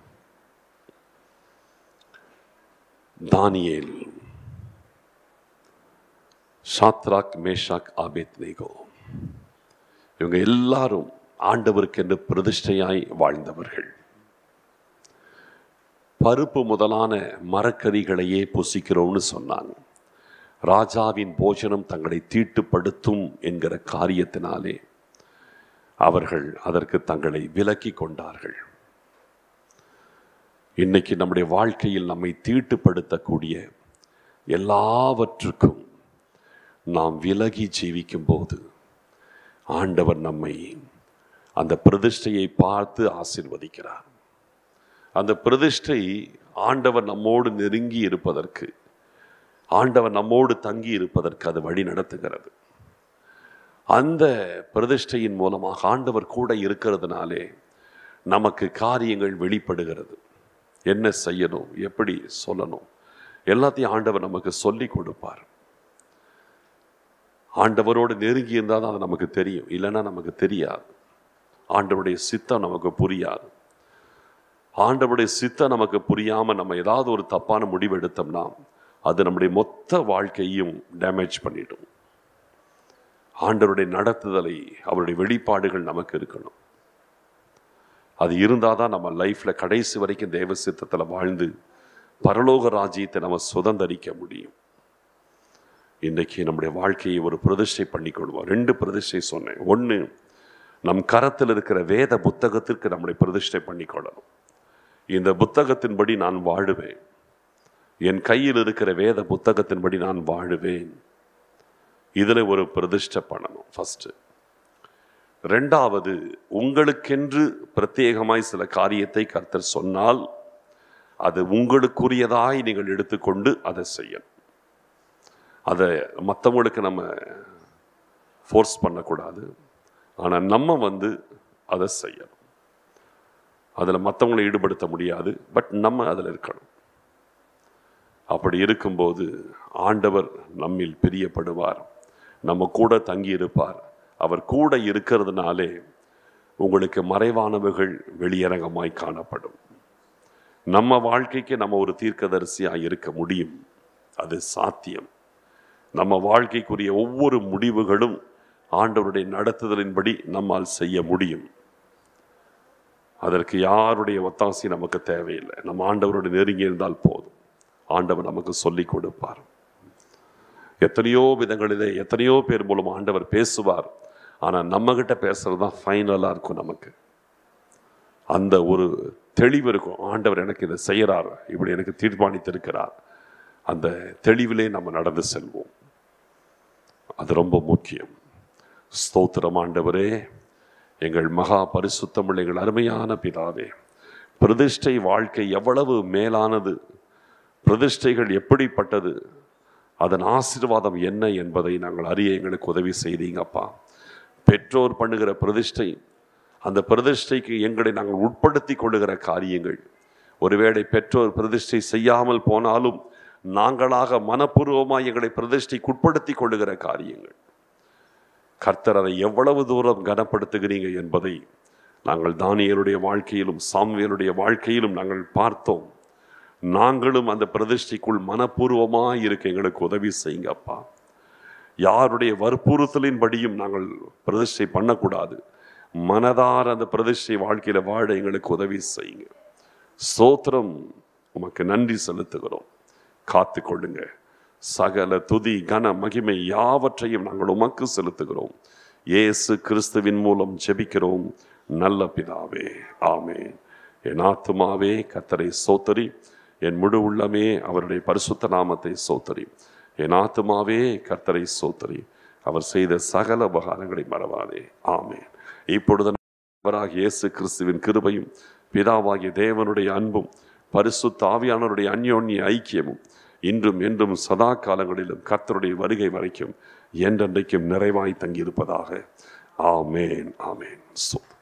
[SPEAKER 1] தானியேல் சாத்ராக் மேஷாக் ஆபேத் நேகோ இவங்க எல்லாரும் ஆண்டவருக்கென்று பிரதிஷ்டையாய் வாழ்ந்தவர்கள் பருப்பு முதலான மரக்கறிகளையே புசிக்கிறோம்னு சொன்னாங்க ராஜாவின் போஜனம் தங்களை தீட்டுப்படுத்தும் என்கிற காரியத்தினாலே அவர்கள் அதற்கு தங்களை விலக்கி கொண்டார்கள் இன்னைக்கு நம்முடைய வாழ்க்கையில் நம்மை தீட்டுப்படுத்தக்கூடிய எல்லாவற்றுக்கும் நாம் விலகி ஜீவிக்கும் போது ஆண்டவர் நம்மை அந்த பிரதிஷ்டையை பார்த்து ஆசிர்வதிக்கிறார் அந்த பிரதிஷ்டை ஆண்டவர் நம்மோடு நெருங்கி இருப்பதற்கு ஆண்டவர் நம்மோடு தங்கி இருப்பதற்கு அது வழி நடத்துகிறது அந்த பிரதிஷ்டையின் மூலமாக ஆண்டவர் கூட இருக்கிறதுனாலே நமக்கு காரியங்கள் வெளிப்படுகிறது என்ன செய்யணும் எப்படி சொல்லணும் எல்லாத்தையும் ஆண்டவர் நமக்கு சொல்லி கொடுப்பார் ஆண்டவரோடு நெருங்கி இருந்தால் தான் அது நமக்கு தெரியும் இல்லைன்னா நமக்கு தெரியாது ஆண்டவருடைய சித்தம் நமக்கு புரியாது ஆண்டவருடைய சித்தம் நமக்கு புரியாம நம்ம ஏதாவது ஒரு தப்பான முடிவு எடுத்தோம்னா அது நம்முடைய மொத்த வாழ்க்கையும் டேமேஜ் பண்ணிடும் ஆண்டவருடைய நடத்துதலை அவருடைய வெளிப்பாடுகள் நமக்கு இருக்கணும் அது இருந்தால் தான் நம்ம லைஃப்ல கடைசி வரைக்கும் தேவ சித்தத்தில் வாழ்ந்து பரலோக ராஜ்யத்தை நம்ம சுதந்தரிக்க முடியும் இன்றைக்கு நம்முடைய வாழ்க்கையை ஒரு பிரதிஷ்டை பண்ணி கொள்வோம் ரெண்டு பிரதிஷ்டை சொன்னேன் ஒன்று நம் கரத்தில் இருக்கிற வேத புத்தகத்திற்கு நம்மளை பிரதிஷ்டை பண்ணிக்கொள்ளணும் இந்த புத்தகத்தின்படி நான் வாழுவேன் என் கையில் இருக்கிற வேத புத்தகத்தின்படி நான் வாழுவேன் இதில் ஒரு பிரதிஷ்டை பண்ணணும் ஃபஸ்ட்டு ரெண்டாவது உங்களுக்கென்று பிரத்யேகமாய் சில காரியத்தை கர்த்தர் சொன்னால் அது உங்களுக்குரியதாய் நீங்கள் எடுத்துக்கொண்டு அதை செய்யணும் அதை மற்றவங்களுக்கு நம்ம ஃபோர்ஸ் பண்ணக்கூடாது ஆனால் நம்ம வந்து அதை செய்யணும் அதில் மற்றவங்களை ஈடுபடுத்த முடியாது பட் நம்ம அதில் இருக்கணும் அப்படி இருக்கும்போது ஆண்டவர் நம்மில் பிரியப்படுவார் நம்ம கூட தங்கி இருப்பார் அவர் கூட இருக்கிறதுனாலே உங்களுக்கு மறைவானவர்கள் வெளியரங்கமாய் காணப்படும் நம்ம வாழ்க்கைக்கு நம்ம ஒரு தீர்க்கதரிசியாக இருக்க முடியும் அது சாத்தியம் நம்ம வாழ்க்கைக்குரிய ஒவ்வொரு முடிவுகளும் ஆண்டவருடைய நடத்துதலின்படி நம்மால் செய்ய முடியும் அதற்கு யாருடைய ஒத்தாசை நமக்கு தேவையில்லை நம்ம ஆண்டவரோடு நெருங்கி இருந்தால் போதும் ஆண்டவர் நமக்கு சொல்லிக் கொடுப்பார் எத்தனையோ விதங்களிலே எத்தனையோ பேர் மூலம் ஆண்டவர் பேசுவார் ஆனால் நம்மகிட்ட பேசுறது தான் ஃபைனலாக இருக்கும் நமக்கு அந்த ஒரு தெளிவு இருக்கும் ஆண்டவர் எனக்கு இதை செய்கிறார் இப்படி எனக்கு தீர்மானித்திருக்கிறார் அந்த தெளிவிலே நம்ம நடந்து செல்வோம் அது ரொம்ப முக்கியம் ஸ்தோத்திரம் ஆண்டவரே எங்கள் மகா பரிசுத்தமுள்ள எங்கள் அருமையான பிதாவே பிரதிஷ்டை வாழ்க்கை எவ்வளவு மேலானது பிரதிஷ்டைகள் எப்படிப்பட்டது அதன் ஆசீர்வாதம் என்ன என்பதை நாங்கள் அறிய எங்களுக்கு உதவி செய்தீங்கப்பா பெற்றோர் பண்ணுகிற பிரதிஷ்டை அந்த பிரதிஷ்டைக்கு எங்களை நாங்கள் உட்படுத்தி கொள்ளுகிற காரியங்கள் ஒருவேளை பெற்றோர் பிரதிஷ்டை செய்யாமல் போனாலும் நாங்களாக மனப்பூர்வமாக எங்களை பிரதிஷ்டைக்கு உட்படுத்தி கொள்ளுகிற காரியங்கள் கர்த்தர் அதை எவ்வளவு தூரம் கனப்படுத்துகிறீங்க என்பதை நாங்கள் தானியலுடைய வாழ்க்கையிலும் சாம்வேலுடைய வாழ்க்கையிலும் நாங்கள் பார்த்தோம் நாங்களும் அந்த பிரதிஷ்டைக்குள் மனப்பூர்வமாக இருக்க எங்களுக்கு உதவி செய்யுங்க அப்பா யாருடைய வற்புறுத்தலின்படியும் நாங்கள் பிரதிஷ்டை பண்ணக்கூடாது மனதார அந்த பிரதிஷ்டை வாழ்க்கையில வாழ எங்களுக்கு உதவி செய்யுங்க சோத்திரம் உமக்கு நன்றி செலுத்துகிறோம் காத்து கொள்ளுங்க சகல துதி கன மகிமை யாவற்றையும் நாங்கள் உமக்கு செலுத்துகிறோம் இயேசு கிறிஸ்துவின் மூலம் ஜெபிக்கிறோம் நல்ல பிதாவே ஆமே என் ஆத்துமாவே கத்தரை சோத்தரி என் முழு உள்ளமே அவருடைய பரிசுத்த நாமத்தை சோத்தரி என் ஆத்துமாவே கர்த்தரை சோத்தரி அவர் செய்த சகல உபகாரங்களை மறவாதே ஆமே இப்பொழுது அவராக இயேசு கிறிஸ்துவின் கிருபையும் பிதாவாகிய தேவனுடைய அன்பும் பரிசுத்த ஆவியானவருடைய அந்யோன்ய ஐக்கியமும் இன்றும் என்றும் சதா காலங்களிலும் கர்த்தருடைய வருகை வரைக்கும் என்றென்றைக்கும் நிறைவாய் தங்கியிருப்பதாக ஆமேன் ஆமேன் சோ